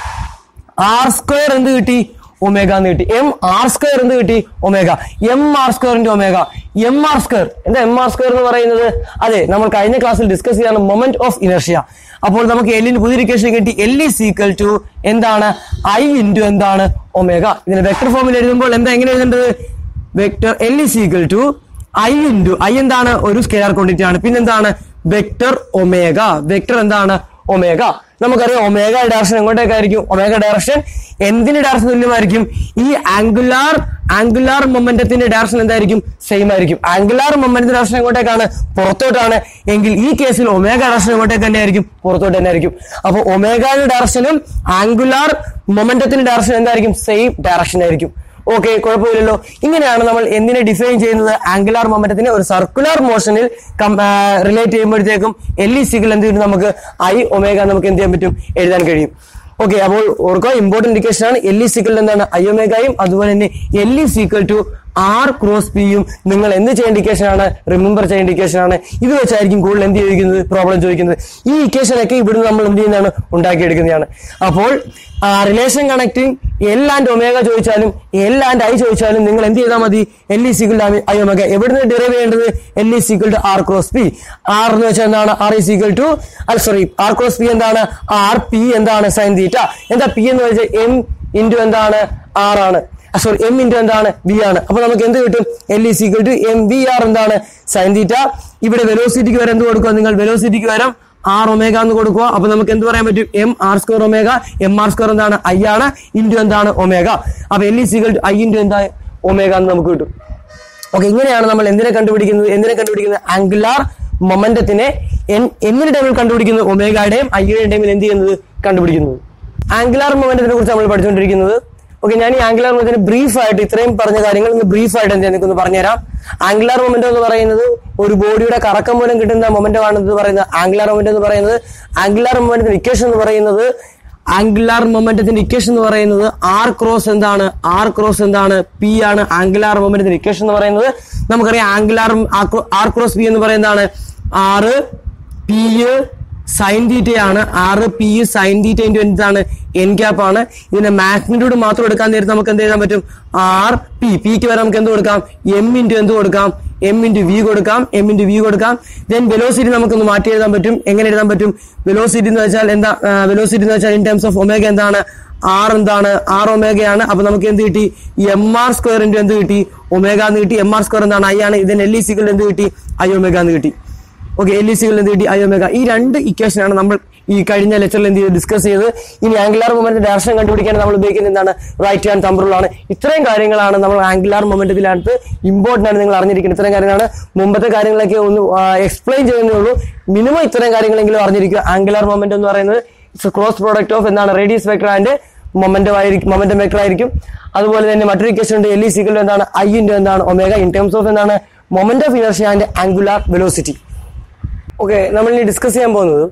ആർ സ്ക്വയർ എന്ത് കിട്ടി ഒമേഗ എന്ന് കിട്ടി എം ആർ സ്ക്വയർ എന്ത് കിട്ടി omega M R square into omega M R square എന്താ എം ആർ സ്ക്വയർ എന്ന് പറയുന്നത് അതെ നമ്മൾ കഴിഞ്ഞ ക്ലാസ്സിൽ ഡിസ്കസ് ചെയ്താണ് മൊമെന്റ് ഓഫ് ഇനർഷ്യ അപ്പോൾ നമുക്ക് എല്ലിന് പുതിയ ഇക്വേഷൻ കിട്ടി എൽ ഈസ് ഈക്വൽ ടു എന്താണ് ഐ ഇൻറ്റു എന്താണ് ഒമേഗ ഇതിന് വെക്ടർ ഫോമിൽ എഴുതുമ്പോൾ എന്താ എങ്ങനെ എഴുതേണ്ടത് vector L is equal to I into I എന്താണ് ഒരു സ്കെയർ ക്വാണ്ടിറ്റി ആണ് പിന്നെന്താണ് വെക്ടർ ഒമേഗ വെക്ടർ എന്താണ് ഒമേഗ നമുക്കറിയാം ഒമേഗ ഡയറക്ഷൻ എങ്ങോട്ടേക്കായിരിക്കും ഒമേഗ ഡയറക്ഷൻ എന്തിന്റെ ഡയറക്ഷൻ തുല്യമായിരിക്കും ഈ ആംഗുലാർ ആംഗുലാർ മൊമെന്റത്തിന്റെ ഡയറക്ഷൻ എന്തായിരിക്കും സെയിം ആയിരിക്കും ആംഗുലാർ മൊമെന്റത്തിന്റെ ഡയറക്ഷൻ എങ്ങോട്ടേക്കാണ് പുറത്തോട്ടാണ് എങ്കിൽ ഈ കേസിൽ ഒമേഗ ഡയറക്ഷൻ എങ്ങോട്ടേക്ക് തന്നെ ആയിരിക്കും പുറത്തോട്ട് തന്നെ ആയിരിക്കും അപ്പൊ ഒമേഗയുടെ ഡയറക്ഷനും ആംഗുലാർ മൊമെന്റത്തിന്റെ ഡയറക്ഷൻ എന്തായിരിക്കും സെയിം ഡയറക്ഷൻ ആയിരിക്കും ഓക്കെ കുഴപ്പമില്ലല്ലോ ഇങ്ങനെയാണ് നമ്മൾ എന്തിനെ ഡിഫൈൻ ചെയ്യുന്നത് ആംഗുലാർ മൊമെന്റത്തിന് ഒരു സർക്കുലർ മോഷനിൽ റിലേറ്റ് ചെയ്യുമ്പോഴത്തേക്കും എൽ ഇ സികൾ എന്ത് കിട്ടും നമുക്ക് ഐ ഒമേഗ നമുക്ക് എന്ത് ചെയ്യാൻ പറ്റും എഴുതാൻ കഴിയും ഓക്കെ അപ്പോൾ ഓർക്കുക ഇമ്പോർട്ടന്റ് ഇൻഡിക്കേഷൻ ആണ് എൽ ഇ സീക്വൽ എന്താണ് അയോമേഗയും അതുപോലെ തന്നെ L is equal to R cross പിയും നിങ്ങൾ എന്ത് ചെയ്യേണ്ട ഇക്വേഷൻ ആണ് റിമെമ്പർ ചെയ്യേണ്ട ഇക്വേഷൻ ആണ് ഇത് വെച്ചായിരിക്കും കൂടുതൽ എന്ത് ചോദിക്കുന്നത് പ്രോബ്ലം ചോദിക്കുന്നത് ഈ ഇക്വേഷൻ ഒക്കെ ഇവിടുന്ന് നമ്മൾ എന്ത് ചെയ്യുന്നതാണ് ഉണ്ടാക്കിയെടുക്കുന്നതാണ് അപ്പോൾ relation connecting L and omega ചോദിച്ചാലും എൽ ആൻഡ് ഐ ചോദിച്ചാലും നിങ്ങൾ എന്ത് ചെയ്താൽ മതി L is equal I omega എവിടുന്ന് ഡിറൈവ് ചെയ്യേണ്ടത് L is equal to R cross P R എന്ന് വെച്ചാൽ എന്താണ് ആർ ഇ സീക്വൽ ടു അല്ല സോറി ആർ ക്രോസ് പി എന്താണ് ആർ പി എന്താണ് സൈൻ തീറ്റ എന്താ പി എന്ന് വെച്ചാൽ എം ഇൻറ്റു എന്താണ് ആർ ആണ് സോറി എം ഇൻറ്റു എന്താണ് വി ആണ് അപ്പൊ നമുക്ക് എന്ത് കിട്ടും L is equal to M V R എന്താണ് സൈൻ തീറ്റ ഇവിടെ വെലോസിറ്റിക്ക് വരെ എന്ത് കൊടുക്കുക നിങ്ങൾ വെലോസിറ്റിക്ക് വരം ആർ ഒമേഗ എന്ന് കൊടുക്കുക അപ്പൊ നമുക്ക് എന്ത് പറയാൻ പറ്റും M R square omega M R square എന്താണ് ഐ ആണ് ഇൻറ്റു എന്താണ് ഒമേഗ അപ്പൊ L is equal to I into എന്താ ഒമേഗ എന്ന് നമുക്ക് കിട്ടും ഓക്കെ ഇങ്ങനെയാണ് നമ്മൾ എന്തിനെ കണ്ടുപിടിക്കുന്നത് എന്തിനെ കണ്ടുപിടിക്കുന്നത് ആംഗുലാർ മൊമെന്റത്തിനെ എമ്മിന്റെ ടൈമിൽ കണ്ടുപിടിക്കുന്നത് ഒമേഗയുടെയും ഐയുടെയും ടൈമിൽ എന്ത് ചെയ്യുന്നത് കണ്ടുപിടിക്കുന്നത് ആംഗുലാർ മൊമെന്റത്തിനെ കുറിച്ച് നമ്മൾ പഠിച്ചുകൊണ്ടിരിക്കുന്നത് ഓക്കെ ഞാൻ ഈ ആംഗുലാർ മൊമെന്റിന് ബ്രീഫ് ആയിട്ട് ഇത്രയും പറഞ്ഞ കാര്യങ്ങൾ ഇന്ന് ബ്രീഫ് ആയിട്ട് എന്ത് എനിക്കൊന്ന് പറഞ്ഞുതരാം ആംഗുലാർ മൊമെന്റ് എന്ന് പറയുന്നത് ഒരു ബോഡിയുടെ കറക്കം മൂലം കിട്ടുന്ന മൊമെന്റം ആണെന്ന് പറയുന്നത് ആംഗുലാർ മൊമെന്റ് എന്ന് പറയുന്നത് ആംഗുലാർ മൊമെന്റിന്റെ ഇക്വേഷൻ എന്ന് പറയുന്നത് ആംഗുലാർ മൊമെന്റത്തിന്റെ ഇക്വേഷൻ എന്ന് പറയുന്നത് ആർ ക്രോസ് എന്താണ് ആർ ക്രോസ് എന്താണ് പി ആണ് ആംഗുലാർ മൊമെന്റത്തിന്റെ ഇക്വേഷൻ എന്ന് പറയുന്നത് നമുക്കറിയാം ആംഗുലാർ ആർ ക്രോസ് പി എന്ന് പറയുന്നതാണ് ആറ് പി സൈൻ തീറ്റയാണ് R P sine theta into എന്താണ് എൻ ക്യാപ്പ് ആണ് ഇതിന്റെ മാഗ്നിറ്റ്യൂഡ് മാത്രം എടുക്കാൻ നേരത്തെ നമുക്ക് എന്ത് ചെയ്യാൻ പറ്റും ആർ പി പിക്ക് വരെ നമുക്ക് എന്ത് കൊടുക്കാം എം ഇൻറ്റു എന്ത് കൊടുക്കാം എം ഇൻറ്റു വി കൊടുക്കാം എം ഇൻറ്റു വി കൊടുക്കാം ദെൻ വെലോസിറ്റി നമുക്കൊന്ന് മാറ്റി എഴുതാൻ പറ്റും എങ്ങനെ എഴുതാൻ പറ്റും വെലോസിറ്റി എന്ന് വെച്ചാൽ എന്താ വെലോസിറ്റി എന്ന് വെച്ചാൽ ഇൻ ടേംസ് ഓഫ് ഒമേഗ എന്താണ് ആർ എന്താണ് ആർ ഒമേഗയാണ് അപ്പൊ നമുക്ക് എന്ത് കിട്ടി എം ആർ സ്ക്വയർ ഇൻറ്റു എന്ത് കിട്ടി ഒമേഗ എന്ന് കിട്ടി എം ആർ സ്ക്വയർ എന്താണ് ഐ ആണ് ഇതിന് എൽ ഇ സികൾ എന്ത് കിട്ടി ഐ ഒമേഗ എന്ന് കിട്ടി ഓക്കെ എൽ ഇ സികൾ എന്ത് കിട്ടി ഐ ഒമേഗ ഈ രണ്ട് ഇക്വേഷൻ ആണ് നമ്മൾ ഈ കഴിഞ്ഞ ലെക്ചറിൽ എന്ത് ചെയ്ത് ഡിസ്കസ് ചെയ്ത് ഇനി ആംഗുലാർ മൊമെന്റ് ഡയറക്ഷൻ കണ്ടുപിടിക്കാൻ നമ്മൾ ഉപയോഗിക്കുന്ന എന്താണ് റൈറ്റ് ഹാൻഡ് തമ്പറുകളാണ് ഇത്രയും കാര്യങ്ങളാണ് നമ്മൾ ആംഗുലാർ മൊമെന്റത്തിനകത്ത് ഇമ്പോർട്ടന്റ് ആണ് നിങ്ങൾ അറിഞ്ഞിരിക്കുന്നത് ഇത്രയും കാര്യങ്ങളാണ് മുമ്പത്തെ കാര്യങ്ങളൊക്കെ ഒന്ന് എക്സ്പ്ലെയിൻ ചെയ്യുന്നേ ഉള്ളൂ മിനിമം ഇത്രയും കാര്യങ്ങളെങ്കിലും അറിഞ്ഞിരിക്കുക ആംഗുലാർ മൊമെന്റ് എന്ന് പറയുന്നത് ഇറ്റ്സ് ക്രോസ് പ്രോഡക്റ്റ് ഓഫ് എന്താണ് റേഡിയസ് വെക്ടർ ആൻഡ് മൊമെന്റം ആയിരിക്കും മൊമെന്റം വെക്ടർ ആയിരിക്കും അതുപോലെ തന്നെ മറ്റൊരു ഇക്വേഷൻ ഉണ്ട് എൽ ഇ സിക്കൽ എന്താണ് ഐ ഇൻറ്റു എന്താണ് ഒമേഗ ഇൻ ടേംസ് ഓഫ് എന്താണ് moment of inertia and angular velocity okay നമ്മൾ ഇനി ഡിസ്കസ് ചെയ്യാൻ പോകുന്നത്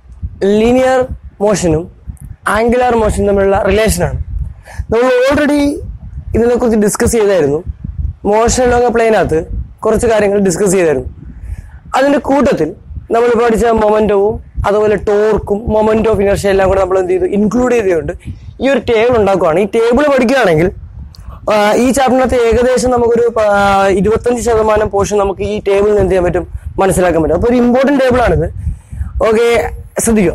ലീനിയർ മോഷനും ആംഗുലാർ മോഷനും തമ്മിലുള്ള റിലേഷനാണ് നമ്മൾ ഓൾറെഡി ഇതിനെക്കുറിച്ച് ഡിസ്കസ് ചെയ്തായിരുന്നു മോഷൻ ലോക പ്ലെയിനകത്ത് കുറച്ച് കാര്യങ്ങൾ ഡിസ്കസ് ചെയ്തായിരുന്നു അതിന്റെ കൂട്ടത്തിൽ നമ്മൾ പഠിച്ച മൊമെന്റവും അതുപോലെ ടോർക്കും മൊമെന്റ് ഓഫ് ഇനർഷ്യ എല്ലാം കൂടെ നമ്മൾ എന്ത് ചെയ്തു ഇൻക്ലൂഡ് ചെയ്തുകൊണ്ട് ഈ ഒരു ടേബിൾ ഉണ്ടാക്കുകയാണ് ഈ ടേബിൾ പഠിക്കുകയാണെങ്കിൽ ആ, ഈ ചാപ്റ്ററിനകത്ത് ഏകദേശം നമുക്കൊരു പ- ഇരുപത്തഞ്ച് ശതമാനം പോർഷൻ നമുക്ക് ഈ ടേബിളിൽ നിന്ന് എന്ത് ചെയ്യാൻ പറ്റും മനസ്സിലാക്കാൻ പറ്റും അപ്പൊ ഒരു ഇമ്പോർട്ടന്റ് ടേബിൾ ആണിത് ഓക്കെ ശ്രദ്ധിക്കുക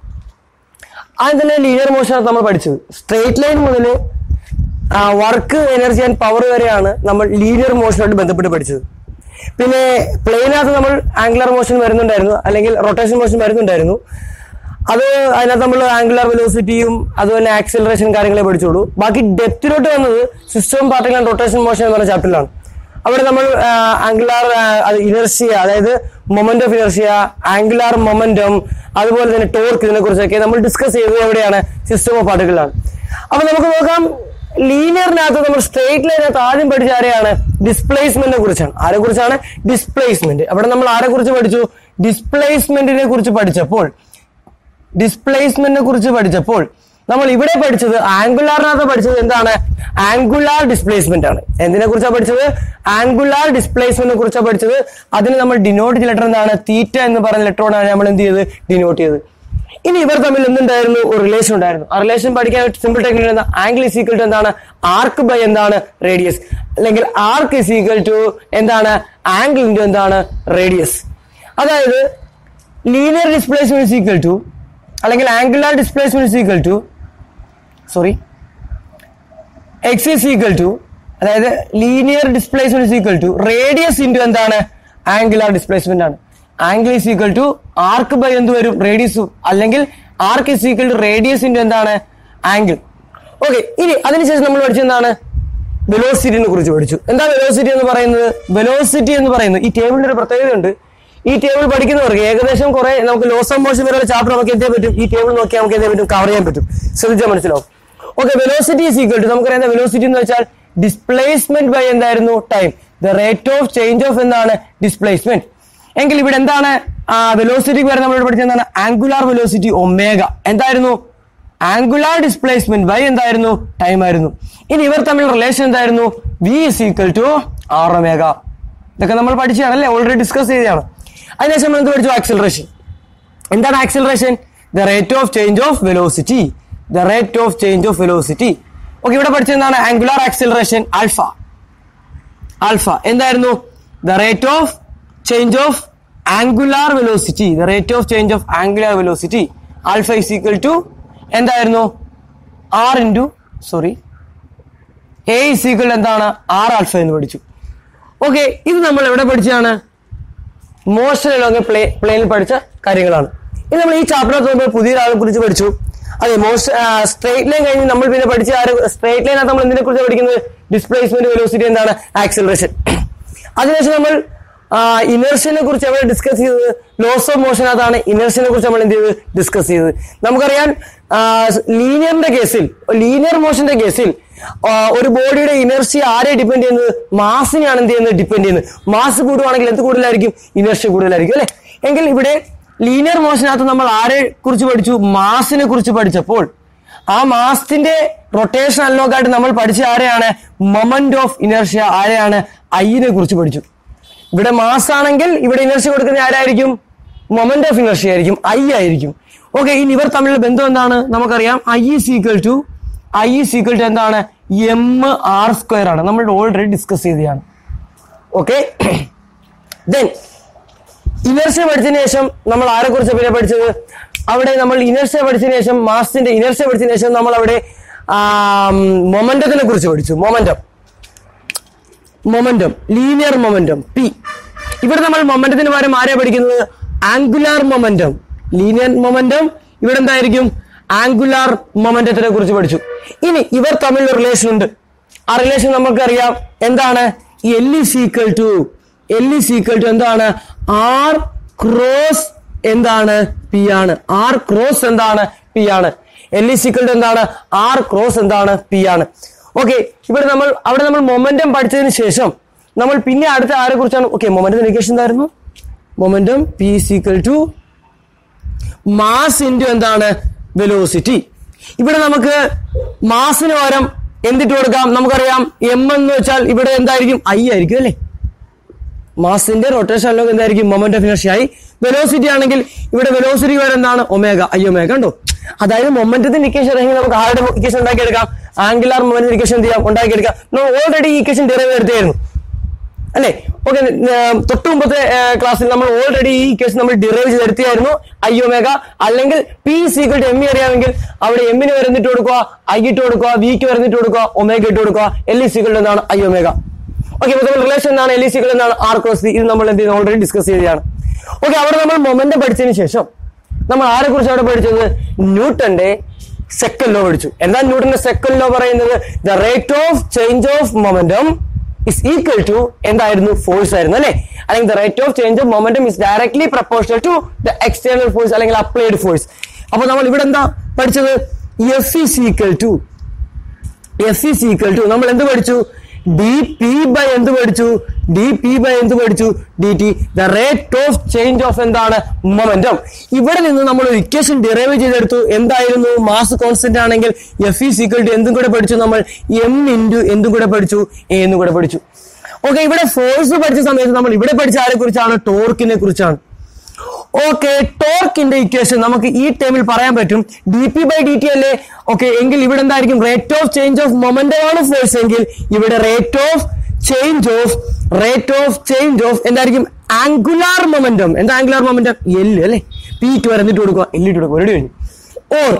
ആദ്യം തന്നെ ലീനിയർ മോഷനകത്ത് നമ്മൾ പഠിച്ചത് സ്ട്രേറ്റ് ലൈൻ മുതൽ വർക്ക് എനർജി ആൻഡ് പവർ വരെയാണ് നമ്മൾ ലീനിയർ മോഷനുമായിട്ട് ബന്ധപ്പെട്ട് പഠിച്ചത് പിന്നെ പ്ലെയിനകത്ത് നമ്മൾ ആംഗുലർ മോഷൻ വരുന്നുണ്ടായിരുന്നു അല്ലെങ്കിൽ റൊട്ടേഷൻ മോഷൻ വരുന്നുണ്ടായിരുന്നു അത് അതിനകത്ത് നമ്മൾ ആംഗുലർ വെലോസിറ്റിയും അതുപോലെ ആക്സിലറേഷൻ കാര്യങ്ങളെ പഠിച്ചോളൂ ബാക്കി ഡെപ്തിലോട്ട് വന്നത് system particle and rotation motion എന്ന് പറഞ്ഞ ചാപ്റ്ററിലാണ് അവിടെ നമ്മൾ ആംഗുലാർ ഇനർഷ്യ അതായത് moment of inertia angular momentum അതുപോലെ തന്നെ ടോർക്ക് ഇതിനെ കുറിച്ചൊക്കെ നമ്മൾ ഡിസ്കസ് ചെയ്തത് എവിടെയാണ് സിസ്റ്റം ഓഫ് പാർട്ടിക്കിളാണ് അപ്പൊ നമുക്ക് നോക്കാം ലീനിയറിനകത്ത് നമ്മൾ സ്ട്രേറ്റ് ലൈനകത്ത് ആദ്യം പഠിച്ച ആരെയാണ് ഡിസ്പ്ലേസ്മെന്റിനെ കുറിച്ചാണ് ആരെ കുറിച്ചാണ് ഡിസ്പ്ലേസ്മെന്റ് അവിടെ നമ്മൾ ആരെ കുറിച്ച് പഠിച്ചു ഡിസ്പ്ലേസ്മെന്റിനെ കുറിച്ച് പഠിച്ചപ്പോൾ ഡിസ്പ്ലേസ്മെന്റിനെ കുറിച്ച് പഠിച്ചപ്പോൾ നമ്മൾ ഇവിടെ പഠിച്ചത് ആംഗുലാറിനകത്ത് പഠിച്ചത് എന്താണ് ആംഗുലാർ ഡിസ്പ്ലേസ്മെന്റ് ആണ് എന്തിനെ കുറിച്ചാണ് പഠിച്ചത് ആംഗുലാർ ഡിസ്പ്ലേസ്മെന്റിനെ കുറിച്ചാണ് പഠിച്ചത് അതിന് നമ്മൾ ഡിനോട്ട് ചെയ്ത ലെറ്റർ എന്താണ് തീറ്റ എന്ന് പറയുന്ന ലെറ്ററോടാണ് നമ്മൾ എന്ത് ചെയ്ത് ഡിനോട്ട് ചെയ്തത് ഇനി ഇവർ തമ്മിൽ എന്തുണ്ടായിരുന്നു ഒരു റിലേഷൻ ഉണ്ടായിരുന്നു ആ റിലേഷൻ പഠിക്കാൻ സിമ്പിൾ ടെക്നിക് എന്താ ആംഗിൾ ഇസ് ഈക്വൽ ടു എന്താണ് ആർക്ക് ബൈ എന്താണ് റേഡിയസ് അല്ലെങ്കിൽ ആർക്ക് ഇസ് ഈക്വൽ ടു എന്താണ് ആംഗിൾ ഇൻറ്റു എന്താണ് റേഡിയസ് അതായത് linear displacement is equal to അല്ലെങ്കിൽ angular displacement is equal to sorry X is equal to അതായത് linear displacement is equal to radius into എന്താണ് ആംഗുലാർ ഡിസ്പ്ലേസ്മെന്റ് ആണ് angle is equal to arc by എന്ത് വരും റേഡിയസ് അല്ലെങ്കിൽ arc is equal to radius into എന്താണ് ആംഗിൾ ഓക്കെ ഇനി അതിനുശേഷം നമ്മൾ പഠിച്ചത് എന്താണ് വെലോസിറ്റിനെ കുറിച്ച് പഠിച്ചു എന്താ വെലോസിറ്റി എന്ന് പറയുന്നത് വെലോസിറ്റി എന്ന് പറയുന്നത് ഈ ടേബിളിന്റെ ഒരു പ്രത്യേകത ഉണ്ട് ഈ ടേബിൾ പഠിക്കുന്നവർക്ക് ഏകദേശം കുറെ നമുക്ക് ലോസ് ഓഫ് മോഷൻ വരെയുള്ള ചാപ്റ്റർ നമുക്ക് എന്ത് ചെയ്യാൻ പറ്റും ഈ ടേബിൾ നോക്കിയാൽ നമുക്ക് എന്ത് ചെയ്യാൻ പറ്റും കവർ ചെയ്യാൻ പറ്റും ശ്രദ്ധിച്ചാൽ മനസ്സിലാവും okay velocity is equal to നമുക്കറിയാം വെലോസിറ്റി എന്ന് വെച്ചാൽ ഡിസ്പ്ലേസ്മെന്റ് ബൈ എന്തായിരുന്നു time the rate of change of എന്താണ് ഡിസ്പ്ലേസ്മെന്റ് എങ്കിൽ ഇവിടെ എന്താണ് വെലോസിറ്റിക്ക് വരെ നമ്മൾ പഠിച്ചത് എന്താണ് ആംഗുലാർ വെലോസിറ്റി ഒമേഗ എന്തായിരുന്നു ആംഗുലാർ ഡിസ്പ്ലേസ്മെന്റ് ബൈ എന്തായിരുന്നു ടൈം ആയിരുന്നു ഇനി ഇവർ തമ്മിൽ റിലേഷൻ എന്തായിരുന്നു V is equal to R omega ഇതൊക്കെ നമ്മൾ പഠിച്ചതാണ് അല്ലേ ഓൾറെഡി ഡിസ്കസ് ചെയ്തതാണ് അതിനുശേഷം നമ്മൾ എന്ത് പഠിച്ചു ആക്സിലറേഷൻ എന്താണ് acceleration the rate of change of velocity the rate of change of velocity okay ഇവിടെ പഠിച്ചത് എന്താണ് ആംഗുലാർ ആക്സിലറേഷൻ ആൽഫ ആൽഫ എന്തായിരുന്നു the rate of change of angular velocity the rate of change of angular velocity alpha is equal to എന്തായിരുന്നു R into sorry A is equal എന്താണ് ആർ ആൽഫ എന്ന് പഠിച്ചു ഓക്കെ ഇത് നമ്മൾ എവിടെ പഠിച്ചതാണ് മോഷൻ അലോങ് പ്ലേ പ്ലെയിനിൽ പഠിച്ച കാര്യങ്ങളാണ് ഇത് നമ്മൾ ഈ ചാപ്റ്റർ നമ്മൾ പുതിയൊരാളെ കുറിച്ച് പഠിച്ചു അതെ മോസ്റ്റ് സ്ട്രേറ്റ് ലൈൻ കഴിഞ്ഞ് നമ്മൾ പിന്നെ പഠിച്ച ആര് സ്ട്രേറ്റ് ലൈൻ നമ്മൾ എന്തിനെ കുറിച്ച് പഠിക്കുന്നത് ഡിസ്പ്ലേസ്മെന്റ് വെലോസിറ്റി എന്താണ് ആക്സിലറേഷൻ അതിനുശേഷം നമ്മൾ ഇനർഷ്യനെ കുറിച്ച് നമ്മൾ ഡിസ്കസ് ചെയ്തത് ലോസ് ഓഫ് മോഷൻ അതാണ് ഇനർഷ്യനെ കുറിച്ച് നമ്മൾ എന്ത് ചെയ്ത് ഡിസ്കസ് ചെയ്തത് നമുക്കറിയാം ലീനിയറിന്റെ കേസിൽ ലീനിയർ മോഷന്റെ കേസിൽ ആ, ഒരു ബോഡിയുടെ ഇനർഷ്യ ആരെ ഡിപ്പെൻഡ് ചെയ്യുന്നത് മാസിനെയാണ് എന്ത് ചെയ്യുന്നത് ഡിപ്പെൻഡ് ചെയ്യുന്നത് മാസ് കൂടുവാണെങ്കിൽ എന്ത് കൂടുതലായിരിക്കും ഇനർഷ്യ കൂടുതലായിരിക്കും അല്ലെ എങ്കിൽ ഇവിടെ ലീനിയർ മോഷനകത്ത് നമ്മൾ ആരെ കുറിച്ച് പഠിച്ചു മാസിനെ കുറിച്ച് പഠിച്ചപ്പോൾ ആ മാസത്തിന്റെ റൊട്ടേഷൻ അലോക്കായിട്ട് നമ്മൾ പഠിച്ച ആരെയാണ് മൊമെന്റ് ഓഫ് ഇനർഷ്യ ആരെയാണ് ഐനെ കുറിച്ച് പഠിച്ചു ഇവിടെ മാസ് ആണെങ്കിൽ ഇവിടെ ഇനർഷ്യ കൊടുക്കുന്ന ആരായിരിക്കും മൊമെന്റ് ഓഫ് ഇനർഷ്യ ആയിരിക്കും ഐ ആയിരിക്കും ഓക്കെ ഇനി ഇവർ തമ്മിലുള്ള ബന്ധം എന്താണ് നമുക്കറിയാം I is equal to I is equal to എന്താണ് എം ആർ സ്ക്വയർ ആണ് നമ്മൾ ഓൾറെഡി ഡിസ്കസ് ചെയ്തതാണ് ഓക്കെ ദെൻ ഇനർഷ്യ പഠിച്ചതിന് ശേഷം നമ്മൾ ആരെ കുറിച്ച് പിന്നെ പഠിച്ചത് അവിടെ നമ്മൾ ഇനർഷ്യ പഠിച്ചതിന് ശേഷം മാസത്തിന്റെ ഇനർഷ്യ പഠിച്ചതിന് ശേഷം നമ്മൾ അവിടെ മൊമെന്റത്തിനെ കുറിച്ച് പഠിച്ചു momentum momentum linear momentum P ഇവിടെ നമ്മൾ മൊമെന്റത്തിന് പകരം ആരെയാ പഠിക്കുന്നത് ആംഗുലാർ മൊമെന്റം ലീനിയർ മൊമെന്റം ഇവിടെ എന്തായിരിക്കും ആംഗുലാർ മൊമെന്റത്തിനെ കുറിച്ച് പഠിച്ചു ഇനി ഇവർ തമ്മിലുള്ള റിലേഷൻ ഉണ്ട് ആ റിലേഷൻ നമുക്കറിയാം എന്താണ് L is equal to L is equal to എന്താണ് ആർ ക്രോസ് എന്താണ് പി ആണ് ആർ ക്രോസ് എന്താണ് പി ആണ് എൽ ഇസ് ഈക്വൽ ടു എന്താണ് ആർ ക്രോസ് എന്താണ് പി ആണ് ഓക്കെ ഇവിടെ നമ്മൾ അവിടെ നമ്മൾ മൊമെന്റം പഠിച്ചതിന് ശേഷം നമ്മൾ പിന്നെ അടുത്ത ആരെ കുറിച്ചാണ് ഓക്കെ മൊമെന്റം ഇക്വേഷൻ എന്തായിരുന്നു momentum P is equal to mass into എന്താണ് വെലോസിറ്റി ഇവിടെ നമുക്ക് മാസിന് പകരം എന്തിട്ട് കൊടുക്കാം നമുക്കറിയാം എം എന്ന് വെച്ചാൽ ഇവിടെ എന്തായിരിക്കും ഐ ആയിരിക്കും അല്ലേ മാസിന്റെ റൊട്ടേഷൻ അലോഗ് എന്തായിരിക്കും മൊമെന്റ് ഓഫ് ഇനർഷ്യ ആയി വെലോസിറ്റി ആണെങ്കിൽ ഇവിടെ വെലോസിറ്റി വരെ എന്താണ് ഒമേഗ ഐ ഒമേഗ ഉണ്ടോ അതായത് മൊമെന്റത്തിന്റെ ഇക്വേഷൻ ഇറങ്ങി നമുക്ക് ആരുടെ ഇക്വേഷൻ ഉണ്ടാക്കിയെടുക്കാം ആംഗുലാർ മൊമെന്റ് ഇക്വേഷൻ എന്ത് ചെയ്യാം ഉണ്ടാക്കിയെടുക്കാം നമ്മൾ ഓൾറെഡി ഈ ഇക്വേഷൻ ഡെറൈവ് എടുത്തായിരുന്നു അല്ലേ ഓക്കെ തൊട്ട് മുമ്പത്തെ ക്ലാസ്സിൽ നമ്മൾ ഓൾറെഡി ഈ കേസ് നമ്മൾ ഡിറൈവ് ചെയ്തെടുത്തിയായിരുന്നു ഐ ഒമേഗ അല്ലെങ്കിൽ പി സീക്വൽ ടു എം അറിയാമെങ്കിൽ അവിടെ എമ്മിന് വരുന്നിട്ട് കൊടുക്കുക ഐ ഇട്ട് കൊടുക്കുക വിക്ക് വരുന്നിട്ട് കൊടുക്കുക ഒമേഗ ഇട്ട് കൊടുക്കുക എൽ ഇ സീക്വൽ എന്താണ് ഐ ഒമേഗ ഓക്കെ അപ്പോൾ നമ്മൾ റിലേഷൻ എന്താണ് എൽ ഇ സീക്വൽ എന്താണ് ആർ ക്രോസ് ഇത് നമ്മൾ എന്ത് ചെയ്യുന്നു ഓൾറെഡി ഡിസ്കസ് ചെയ്തതാണ് ഓക്കെ അവിടെ നമ്മൾ മൊമെന്റ് പഠിച്ചതിന് ശേഷം നമ്മൾ ആരെ കുറിച്ച് അവിടെ പഠിച്ചത് ന്യൂട്ടന്റെ സെക്കൻഡ് ലോ പഠിച്ചു എന്താ ന്യൂട്ടന്റെ സെക്കൻഡ് ലോ പറയുന്നത് the rate of change of momentum is equal to എന്തായിരുന്നു ഫോഴ്സ് ആയിരുന്നു അല്ലെ അല്ലെങ്കിൽ the rate of change of momentum is directly proportional to the external force അല്ലെങ്കിൽ അപ്ലൈഡ് ഫോഴ്സ് അപ്പൊ നമ്മൾ ഇവിടെ എന്താ പഠിച്ചത് F is equal to F is equal to നമ്മൾ എന്ത് പഠിച്ചു ഡി പി ബൈ എന്ത് പഠിച്ചു ഡി പി ബൈ എന്ത് പഠിച്ചു D T the rate of change of എന്താണ് മൊമെന്റം ഇവിടെ നിന്ന് നമ്മൾ ഒരു ഇക്വേഷൻ ഡിറൈവ് ചെയ്തെടുത്തു എന്തായിരുന്നു മാസ് കോൺസ്റ്റന്റ് ആണെങ്കിൽ എഫ് ഇസ് ഈക്വൽ ടു എന്തും കൂടെ പഠിച്ചു നമ്മൾ എം ഇൻറ്റു എന്തും കൂടെ പഠിച്ചു എ എന്നും കൂടെ പഠിച്ചു ഓക്കെ ഇവിടെ ഫോഴ്സ് പഠിച്ച സമയത്ത് നമ്മൾ ഇവിടെ പഠിച്ച ആരെ കുറിച്ചാണ് ടോർക്കിനെ കുറിച്ചാണ് ഓക്കെ ടോർക്കിന്റെ ഇക്വേഷൻ നമുക്ക് ഈ ടൈമിൽ പറയാൻ പറ്റും D P by D T അല്ലേ ഓക്കെ എങ്കിൽ ഇവിടെ എന്തായിരിക്കും rate of change of momentum ആണ് ഫോഴ്സ് എങ്കിൽ ഇവിടെ rate of change of rate of change of എന്തായിരിക്കും ആംഗുലാർ മൊമെന്റം എന്താ ആംഗുലാർ മൊമെന്റം എൽ അല്ലേ പിക്ക് വരന്നിട്ട് കൊടുക്കുക എല്ലിട്ട് കൊടുക്കുക റെഡി കഴിഞ്ഞു ഓർ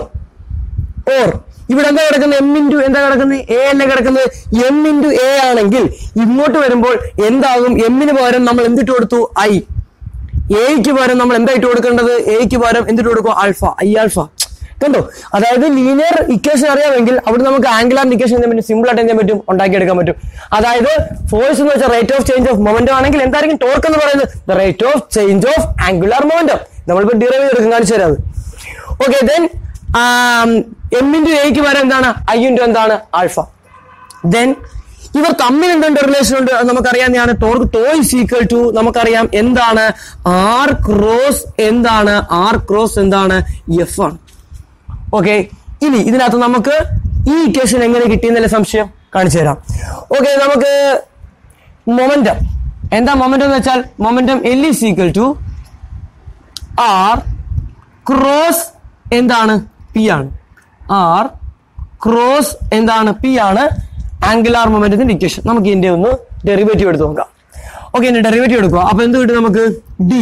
ഓർ ഇവിടെ എന്താ കിടക്കുന്നത് എം ഇൻറ്റു എന്താ കിടക്കുന്നത് എ അല്ലേ കിടക്കുന്നത് എം ഇൻറ്റു എ ആണെങ്കിൽ ഇങ്ങോട്ട് വരുമ്പോൾ എന്താകും എമ്മിന് പകരം നമ്മൾ എന്തിട്ട് കൊടുത്തു ഐ എയ്ക്ക് പകരം നമ്മൾ എന്തായിട്ട് കൊടുക്കേണ്ടത് എയ്ക്ക് പകരം എന്തിട്ട് കൊടുക്കും ആൽഫ ഐ ആൽഫ കണ്ടോ അതായത് ലീനിയർ ഇക്വേഷൻ അറിയാമെങ്കിൽ അവിടെ നമുക്ക് ആംഗുലാർ ഇക്വേഷൻ ചെയ്യാൻ പറ്റും സിമ്പിൾ ആയിട്ട് എന്ത് ചെയ്യാൻ പറ്റും ഉണ്ടാക്കിയെടുക്കാൻ പറ്റും അതായത് ഫോഴ്സ് എന്ന് വെച്ചാൽ rate of change of momentum ആണെങ്കിൽ എന്തായിരിക്കും ടോർക്ക് എന്ന് പറയുന്നത് the rate of change of angular momentum നമ്മളിപ്പോൾ ഡിറൈവ് ചെയ്തെടുക്കും കാണിച്ചു തരാം ഓക്കെ ദെൻ എം ഇൻറ്റു എയ്ക്ക് പകരം എന്താണ് ഐ ഇൻറ്റു എന്താണ് ആൽഫ ദെൻ ഇവർ തമ്മിൽ എന്തുണ്ട് റിലേഷൻ ഉണ്ട് അത് നമുക്കറിയാവുന്നതാണ് torque tau is equal to നമുക്കറിയാം എന്താണ് ആർ ക്രോസ് എന്താണ് ആർ ക്രോസ് എന്താണ് എഫ് ആണ് ഓക്കെ ഇനി ഇതിനകത്ത് നമുക്ക് ഈ ഇക്വേഷൻ എങ്ങനെ കിട്ടിയെന്നല്ലേ സംശയം കാണിച്ചു തരാം ഓക്കെ നമുക്ക് മൊമെന്റം എന്താ മൊമെന്റം എന്ന് വെച്ചാൽ momentum L is equal to R cross എന്താണ് പി ആണ് ആർ ക്രോസ് എന്താണ് പി ആണ് ആംഗുലാർ മൊമെന്റത്തിന്റെ ഇക്വേഷൻ നമുക്ക് ഇതിന്റെ ഒന്ന് ഡെറിവേറ്റീവ് എടുത്ത് നോക്കാം ഓക്കെ ഇതിന്റെ ഡെറിവേറ്റീവ് എടുക്കുക അപ്പൊ എന്ത് കിട്ടും നമുക്ക് D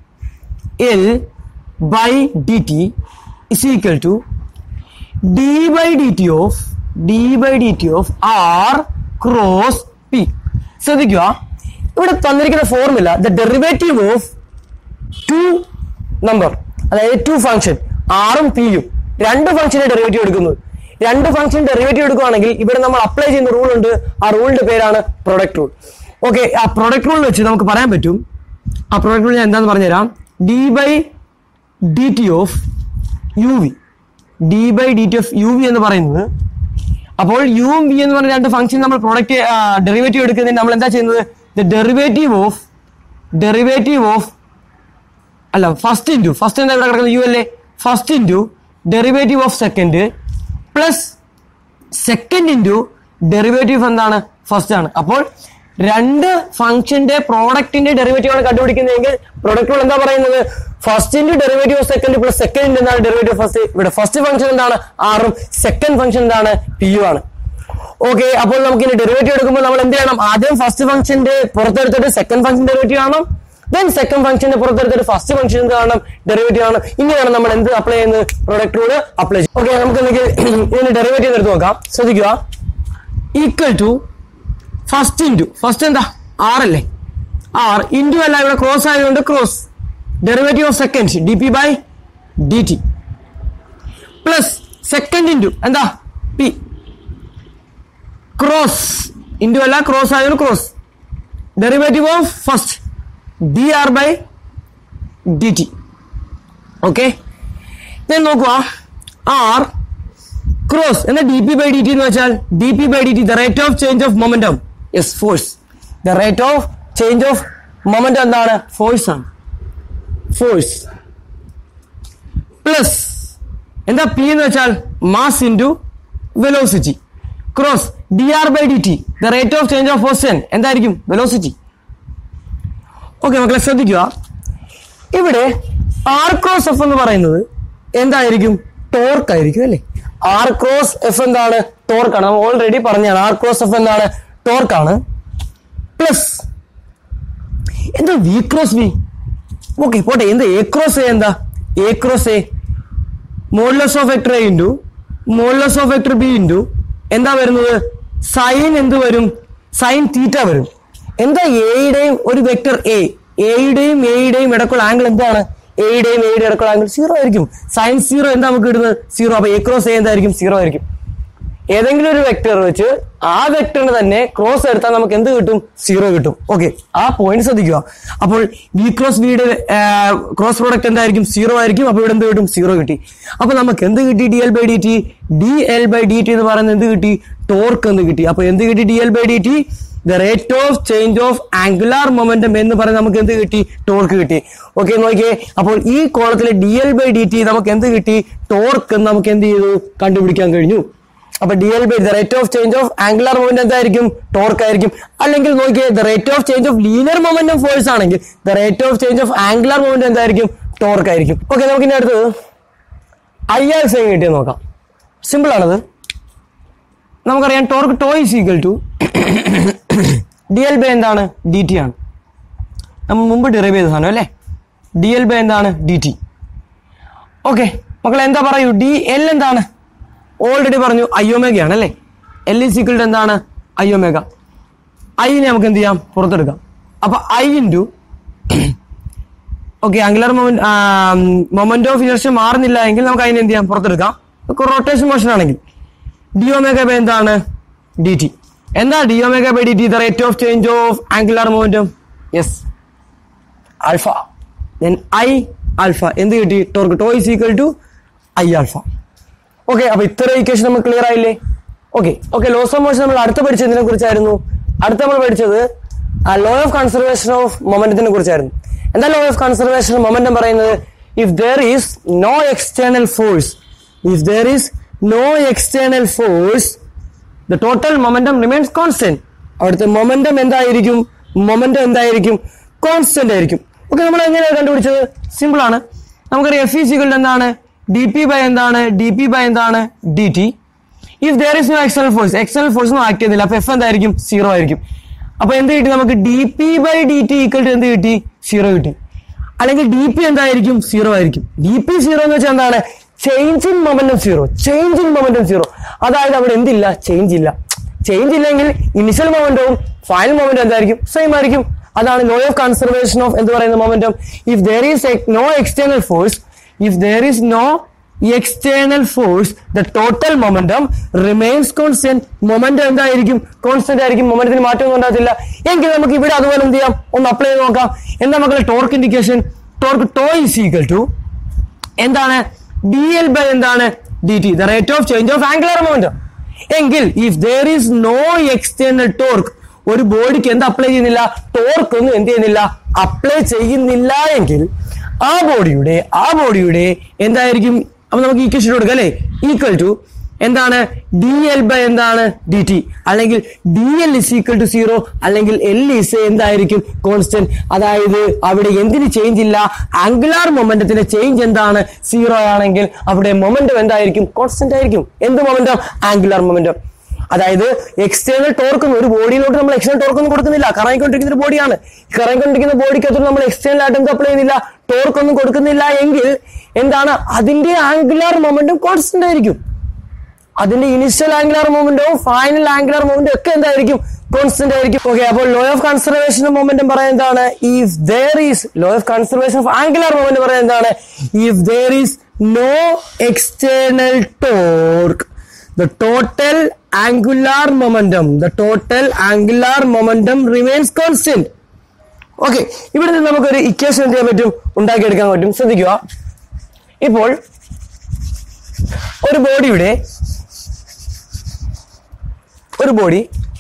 L by D T is equal to D by D T of D by D T of R cross P ശ്രദ്ധിക്കുക ഇവിടെ തന്നിരിക്കുന്ന formula the derivative of two number അതായത് ടു ഫംഗ്ഷൻ ആറും പിയും രണ്ട് ഫംഗ്ഷന്റെ ഡെറിവേറ്റീവ് എടുക്കുന്നത് രണ്ട് ഫംഗ്ഷൻ ഡെറിവേറ്റീവ് എടുക്കുകയാണെങ്കിൽ ഇവിടെ നമ്മൾ അപ്ലൈ ചെയ്യുന്ന റൂൾ ഉണ്ട് ആ റൂളിന്റെ പേരാണ് പ്രൊഡക്റ്റ് റൂൾ ഓക്കെ ആ പ്രൊഡക്റ്റ് റൂൾ വെച്ച് നമുക്ക് പറയാൻ പറ്റും ആ പ്രൊഡക്റ്റ് റൂൾ ഞാൻ എന്താന്ന് പറഞ്ഞുതരാം D by D T of U V D by D T of U V എന്ന് പറയുന്നത് അപ്പോൾ യുവും വി എന്ന് പറഞ്ഞ രണ്ട് ഫംഗ്ഷൻ നമ്മൾ പ്രൊഡക്റ്റ് ഡെറിവേറ്റീവ് എടുക്കുന്നതിന് നമ്മൾ എന്താ ചെയ്യുന്നത് the derivative of derivative of അല്ല ഫസ്റ്റ് ഇൻറ്റു ഫസ്റ്റ് എന്താ ഇവിടെ കിടക്കുന്നത് യു അല്ലേ first into derivative of second plus second into derivative എന്താണ് ഫസ്റ്റ് ആണ് അപ്പോൾ രണ്ട് ഫംഗ്ഷന്റെ പ്രോഡക്റ്റിന്റെ ഡെറിവേറ്റീവ് ആണ് കണ്ടുപിടിക്കുന്നതെങ്കിൽ പ്രൊഡക്റ്റുകൾ എന്താ പറയുന്നത് first into derivative of second plus second എന്താണ് ഡെറിവേറ്റീവ് ഫസ്റ്റ് ഇവിടെ ഫസ്റ്റ് ഫംഗ്ഷൻ എന്താണ് ആറും സെക്കൻഡ് ഫംഗ്ഷൻ എന്താണ് പി യു ആണ് ഓക്കെ അപ്പോൾ നമുക്ക് ഇനി ഡെറിവേറ്റീവ് എടുക്കുമ്പോൾ നമ്മൾ എന്ത് ചെയ്യണം ആദ്യം ഫസ്റ്റ് ഫംഗ്ഷന്റെ പുറത്തെടുത്തിട്ട് സെക്കൻഡ് ഫംഗ്ഷൻ ഡെറിവേറ്റീവ് കാണണം ദെൻ സെക്കൻഡ് ഫംഗ്ഷന്റെ പുറത്തെടുത്തിട്ട് ഫസ്റ്റ് ഫംഗ്ഷൻ എന്ത് കാണണം ഡെറിവേറ്റീവ് ആണ് ഇങ്ങനെയാണ് നമ്മൾ എന്ത് അപ്ലൈ ചെയ്യുന്നത് പ്രൊഡക്റ്റ് റൂള് അപ്ലൈ ചെയ്യും ഓക്കെ നമുക്ക് എന്തെങ്കിലും ഇതിന് ഡെറിവേറ്റീവ് എടുത്ത് നോക്കാം ശ്രദ്ധിക്കുക equal to first into first എന്താ ആർ അല്ലേ ആർ ഇൻറ്റു അല്ല ഇവിടെ ക്രോസ് ആയതുകൊണ്ട് cross derivative of second D P by D T plus second into എന്താ പി ക്രോസ് ഇൻറ്റു അല്ല ക്രോസ് ആയതുകൊണ്ട് cross derivative of first D R by D T okay ഞാൻ നോക്കുക ആർ ക്രോസ് എന്ന D P by D T എന്ന് വെച്ചാൽ D P by D T the rate of change of momentum yes force the rate of change of momentum എന്താണ് ഫോഴ്സ് ആണ് ഫോഴ്സ് പ്ലസ് എന്താ പി എന്ന് വെച്ചാൽ mass into velocity cross D R by D T the rate of change of position എന്തായിരിക്കും വെലോസിറ്റി ഓക്കെ മക്കളെ ശ്രദ്ധിക്കുക ഇവിടെ ആർ ക്രോസ് എഫ് എന്ന് പറയുന്നത് എന്തായിരിക്കും ടോർക്ക് ആയിരിക്കും അല്ലേ ആർ ക്രോസ് എഫ് എന്താണ് ടോർക്കാണ് നമ്മൾ ഓൾറെഡി പറഞ്ഞാണ് ആർ ക്രോസ് എഫ് എന്താണ് ടോർക്കാണ് പ്ലസ് എന്താ വി ക്രോസ് വി ഓക്കെ പോട്ടെ എന്താ എ ക്രോസ് എ എന്താ A cross A modulus of vector A into modulus of vector B into എന്താ വരുന്നത് സൈൻ എന്ത് വരും സൈൻ തീറ്റ വരും എന്താ എയുടെയും ഒരു വെക്ടർ എ എയുടെയും എയുടെയും ഇടക്കുള്ള ആംഗിൾ എന്താണ് എയുടെയും എയുടെ ഇടക്കുള്ള ആംഗിൾ സീറോ ആയിരിക്കും സൈൻ സീറോ എന്താ നമുക്ക് കിട്ടുന്നത് സീറോ അപ്പൊ എ ക്രോസ് എ എന്തായിരിക്കും സീറോ ആയിരിക്കും ഏതെങ്കിലും ഒരു വെക്ടർ വെച്ച് ആ വെക്ടറിന് തന്നെ ക്രോസ് എടുത്താൽ നമുക്ക് എന്ത് കിട്ടും സീറോ കിട്ടും ഓക്കെ ആ പോയിന്റ് ശ്രദ്ധിക്കുക അപ്പോൾ വി ക്രോസ് വിയുടെ ക്രോസ് പ്രോഡക്റ്റ് എന്തായിരിക്കും സീറോ ആയിരിക്കും അപ്പോൾ ഇവിടെ എന്ത് കിട്ടും സീറോ കിട്ടി അപ്പൊ നമുക്ക് എന്ത് കിട്ടി D L by D T D L by D T എന്ന് പറയുന്നത് എന്ത് കിട്ടി ടോർക്ക് എന്ന് കിട്ടി അപ്പൊ എന്ത് കിട്ടി D L by D T the rate of change of angular momentum എന്ന് പറയുന്നത് നമുക്ക് എന്ത് കിട്ടി ടോർക്ക് കിട്ടി ഓക്കെ നോക്കിയേ അപ്പോൾ ഈ കോളത്തിലെ D L by D T നമുക്ക് എന്ത് കിട്ടി ടോർക്ക് നമുക്ക് എന്ത് ചെയ്തു കണ്ടുപിടിക്കാൻ കഴിഞ്ഞു അപ്പൊ D L by the rate of change of angular moment എന്തായിരിക്കും ടോർക്ക് ആയിരിക്കും അല്ലെങ്കിൽ നോക്കിയേ the rate of change of linear momentum force ആണെങ്കിൽ the rate of change of angular moment എന്തായിരിക്കും ടോർക്ക് ആയിരിക്കും ഓക്കെ നമുക്ക് ഇനി അടുത്തത് ഐ ആർ സെയിം കിട്ടിയത് നോക്കാം സിമ്പിൾ ആണത് നമുക്കറിയാം torque tau is equal to D L by എന്താണ് ഡി ടി ആണ് നമ്മൾ മുമ്പ് ഡിറൈവ് ചെയ്ത സാധനം അല്ലേ ഡി എൽ ബൈ എന്താണ് ഡി ടി ഓക്കെ മക്കളെ എന്താ പറയൂ ഡി എൽ എന്താണ് ഓൾറെഡി പറഞ്ഞു അയ്യോമേഗയാണ് അല്ലേ എൽ ഇസ് ഈക്വൽ ടു എന്താണ് അയ്യോമേഗ ഐനെ നമുക്ക് എന്ത് ചെയ്യാം പുറത്തെടുക്കാം അപ്പൊ I into okay angular moment moment of inertia മാറുന്നില്ല എങ്കിൽ നമുക്ക് അതിനെ എന്ത് ചെയ്യാം പുറത്തെടുക്കാം റൊട്ടേഷൻ മോഷൻ ആണെങ്കിൽ ഡി ഒമേഗ ബൈ എന്താണ് ഡി ടി എന്താ D omega by D T the rate of change of angular momentum yes alpha then I alpha എന്ത് കിട്ടി torque tau is equal to I alpha okay അപ്പൊ ഇത്ര ഇക്വേഷൻ നമ്മൾ ക്ലിയർ ആയില്ലേ okay okay laws of motion നമ്മൾ അടുത്ത പഠിച്ചതിനെ കുറിച്ചായിരുന്നു അടുത്ത നമ്മൾ പഠിച്ചത് ലോ ഓഫ് കൺസർവേഷൻ ഓഫ് മൊമെന്റത്തിനെ കുറിച്ചായിരുന്നു എന്താ ലോ ഓഫ് കൺസർവേഷൻ മൊമെന്റം പറയുന്നത് if there is no external force if there is no external force the total momentum remains constant അവിടുത്തെ മൊമെന്റം എന്തായിരിക്കും മൊമെന്റം എന്തായിരിക്കും കോൺസ്റ്റന്റ് ആയിരിക്കും ഓക്കെ നമ്മൾ എങ്ങനെയാണ് കണ്ടുപിടിച്ചത് സിമ്പിൾ ആണ് നമുക്കറിയാം എഫ് ഈസിക്വൽ എന്താണ് ഡി പി ബൈ എന്താണ് ഡി പി ബൈ എന്താണ് D T if there is no external force external force ഒന്നും ആക്ട് ചെയ്യുന്നില്ല അപ്പൊ എഫ് എന്തായിരിക്കും സീറോ ആയിരിക്കും അപ്പൊ എന്ത് കിട്ടി നമുക്ക് D P by D T equal to എന്ത് കിട്ടി സീറോ കിട്ടി അല്ലെങ്കിൽ ഡി പി എന്തായിരിക്കും സീറോ ആയിരിക്കും ഡി പി സീറോ എന്ന് വെച്ചാൽ എന്താണ് change in momentum zero change in momentum zero അതായത് അവിടെ എന്തില്ല ചേഞ്ച് ഇല്ല ചേഞ്ച് ഇല്ലെങ്കിൽ ഇനിഷ്യൽ മൊമെന്റവും ഫൈനൽ മൊമെന്റും എന്തായിരിക്കും സെയിം ആയിരിക്കും അതാണ് ലോ ഓഫ് കൺസർവേഷൻ ഓഫ് എന്ന് പറയുന്ന momentum if there is no external force if there is no external force the total momentum remains constant momentum എന്തായിരിക്കും കോൺസ്റ്റന്റ് ആയിരിക്കും മൊമെന്റത്തിന് മാറ്റമൊന്നും ഉണ്ടാകത്തില്ല എങ്കിൽ നമുക്ക് ഇവിടെ അതുപോലെ എന്ത് ചെയ്യാം ഒന്ന് അപ്ലൈ ചെയ്ത് നോക്കാം എന്താ മക്കളെ torque indication torque tau is equal to എന്താണ് ഡി എൽ ബൈ എന്താണ് D T the rate of change of angular momentum എങ്കിൽ if there is no external torque ഒരു ബോഡിക്ക് എന്ത് അപ്ലൈ ചെയ്യുന്നില്ല ടോർക്ക് ഒന്നും എന്ത് ചെയ്യുന്നില്ല അപ്ലൈ ചെയ്യുന്നില്ല എങ്കിൽ ആ ബോഡിയുടെ ആ ബോഡിയുടെ എന്തായിരിക്കും അപ്പൊ നമുക്ക് ഈക്വേഷൻ കൊടുക്കാം അല്ലെ ഈക്വൽ ടു എന്താണ് ഡി എൽ ബൈ എന്താണ് ഡി ടി അല്ലെങ്കിൽ D L is equal to zero അല്ലെങ്കിൽ എൽ ഇസ് എന്തായിരിക്കും കോൺസ്റ്റന്റ് അതായത് അവിടെ എന്തിന് ചേഞ്ച് ഇല്ല ആംഗുലാർ മൊമെന്റത്തിന്റെ ചേഞ്ച് എന്താണ് സീറോ ആണെങ്കിൽ അവിടെ മൊമെന്റം എന്തായിരിക്കും കോൺസ്റ്റന്റ് ആയിരിക്കും എന്ത് മൊമെന്റം ആംഗുലാർ മൊമെന്റം അതായത് എക്സ്റ്റേണൽ ടോർക്ക് ഒരു ബോഡിയിലോട്ട് നമ്മൾ എക്സ്റ്റേണൽ ടോർക്ക് ഒന്നും കൊടുക്കുന്നില്ല കറങ്ങിക്കൊണ്ടിരിക്കുന്ന ഒരു ബോഡിയാണ് കറങ്ങിക്കൊണ്ടിരിക്കുന്ന ബോഡിക്കകത്ത് നമ്മൾ എക്സ്റ്റേണൽ ആയിട്ട് എന്ത് അപ്ലൈ ചെയ്യുന്നില്ല ടോർക്ക് ഒന്നും കൊടുക്കുന്നില്ല എങ്കിൽ എന്താണ് അതിന്റെ ആംഗുലാർ മൊമെന്റും കോൺസ്റ്റന്റ് ആയിരിക്കും അതിന്റെ ഇനിഷ്യൽ ആംഗുലാർ മൂവ്മെന്റും ഫൈനൽ ആംഗുലാർ മൂവ്മെന്റും ഒക്കെ എന്തായിരിക്കും കോൺസ്റ്റന്റ് ആയിരിക്കും ഓക്കെ അപ്പോൾ ലോ ഓഫ് കൺസർവേഷൻ മൊമെന്റും പറയുന്നത് എന്താണ് if there is law of conservation of angular movement പറയുന്നത് എന്താണ് if there is no external torque the total angular momentum the total angular momentum remains constant okay ഇവിടെ നിന്ന് നമുക്കൊരു ഇക്വേഷൻ എന്ത് ചെയ്യാൻ പറ്റും ഉണ്ടാക്കിയെടുക്കാൻ പറ്റും ശ്രദ്ധിക്കുക ഇപ്പോൾ ഒരു ബോഡിയുടെ ഒരു ബോഡി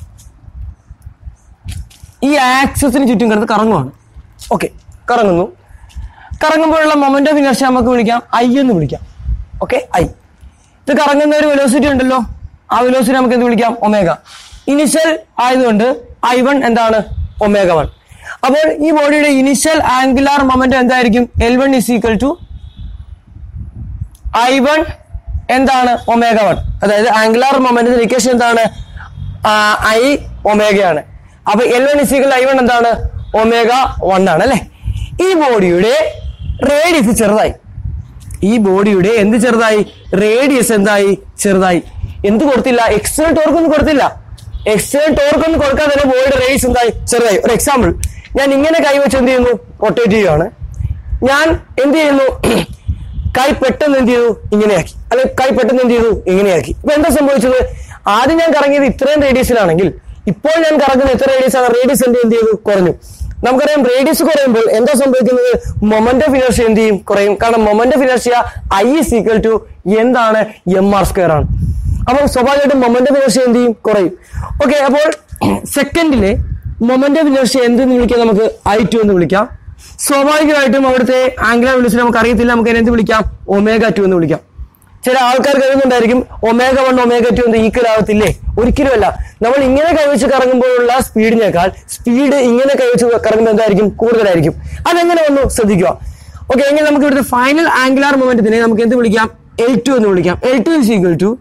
ഈ ആക്സസിന് ചുറ്റും കിടന്ന് കറങ്ങുവാണ് ഓക്കെ കറങ്ങുന്നു കറങ്ങുമ്പോഴുള്ള മൊമെന്റ് ഓഫ് ഇനർഷ്യ നമുക്ക് വിളിക്കാം ഐ എന്ന് വിളിക്കാം ഓക്കെ ഐ ഇത് കറങ്ങുന്ന ഒരു വെലോസിറ്റി ഉണ്ടല്ലോ ആ വെലോസിറ്റി നമുക്ക് എന്ത് വിളിക്കാം ഒമേഗ ഇനിഷ്യൽ ആയതുകൊണ്ട് ഐ വൺ എന്താണ് ഒമേഗ വൺ അപ്പോൾ ഈ ബോഡിയുടെ ഇനിഷ്യൽ ആംഗുലാർ മൊമെന്റ് എന്തായിരിക്കും L one is equal to I one എന്താണ് ഒമേഗ വൺ അതായത് ആംഗുലാർ മൊമെന്റിന്റെ ഇക്വേഷൻ എന്താണ് ഐ ഒമേഗയാണ് അപ്പൊ L one is equal I one എന്താണ് ഒമേഗ വൺ ആണ് അല്ലെ ഈ ബോഡിയുടെ റേഡിയസ് ചെറുതായി ഈ ബോഡിയുടെ എന്ത് ചെറുതായി റേഡിയസ് എന്തായി ചെറുതായി എന്ത് കൊടുത്തില്ല എക്സ്റ്റേണൽ ടോർക്ക് ഒന്നും കൊടുത്തില്ല എക്സ്റ്റേണൽ ടോർക്ക് ഒന്നും കൊടുക്കാതെ തന്നെ ബോഡിയുടെ റേഡിയസ് എന്തായി ചെറുതായി ഒരു എക്സാമ്പിൾ ഞാൻ ഇങ്ങനെ കൈവച്ച് എന്ത് ചെയ്യുന്നു റൊട്ടേറ്റ് ചെയ്യുകയാണ് ഞാൻ എന്ത് ചെയ്യുന്നു കൈ പെട്ടെന്ന് എന്ത് ചെയ്തു ഇങ്ങനെയാക്കി അല്ലെ കൈ പെട്ടെന്ന് എന്ത് ചെയ്തു ഇങ്ങനെയാക്കി ഇപ്പൊ എന്താ സംഭവിച്ചത് ആദ്യം ഞാൻ കറങ്ങിയത് ഇത്രയും റേഡിയസിലാണെങ്കിൽ ഇപ്പോൾ ഞാൻ കറങ്ങുന്ന എത്ര റേഡിയസ് ആണ് റേഡിയസ് എന്ത് എന്ത് ചെയ്തു കുറഞ്ഞു നമുക്കറിയാം റേഡിയസ് കുറയുമ്പോൾ എന്താ സംഭവിക്കുന്നത് മൊമെന്റ് ഓഫ് ഇനർഷ്യ എന്ത് ചെയ്യും കുറയും കാരണം moment of inertia I is equal to എന്താണ് എം ആർ സ്ക്വയർ ആണ് അപ്പോൾ സ്വാഭാവികമായിട്ടും മൊമെന്റ് ഓഫ് ഇനർഷ്യ എന്ത് ചെയ്യും കുറയും ഓക്കെ അപ്പോൾ സെക്കൻഡിലെ മൊമെന്റ് ഓഫ് ഇനർഷ്യ എന്തെന്ന് വിളിക്കാം നമുക്ക് ഐ ടു എന്ന് വിളിക്കാം സ്വാഭാവികമായിട്ടും അവിടുത്തെ ആംഗുലർ വെലോസിറ്റി നമുക്ക് അറിയത്തില്ല നമുക്ക് അതിനെ എന്ത് വിളിക്കാം ഒമേഗ ടു എന്ന് വിളിക്കാം ചില ആൾക്കാർ കരുതുന്നുണ്ടായിരിക്കും ഒമേഗ വൺ ഒമേഗ ടു എന്ന് ഈക്വൽ ആവത്തില്ലേ ഒരിക്കലുമല്ല നമ്മൾ ഇങ്ങനെ കൈവച്ച് കറങ്ങുമ്പോഴുള്ള സ്പീഡിനേക്കാൾ സ്പീഡ് ഇങ്ങനെ കൈവച്ച് കറങ്ങുമ്പോൾ എന്തായിരിക്കും കൂടുതലായിരിക്കും അതെങ്ങനെ വന്നു ശ്രദ്ധിക്കുക ഓക്കെ എങ്കിൽ നമുക്ക് ഇവിടുത്തെ ഫൈനൽ ആംഗുലാർ മൊമെന്റത്തിനെ നമുക്ക് എന്ത് വിളിക്കാം എൽ ടു എന്ന് വിളിക്കാം L two is equal to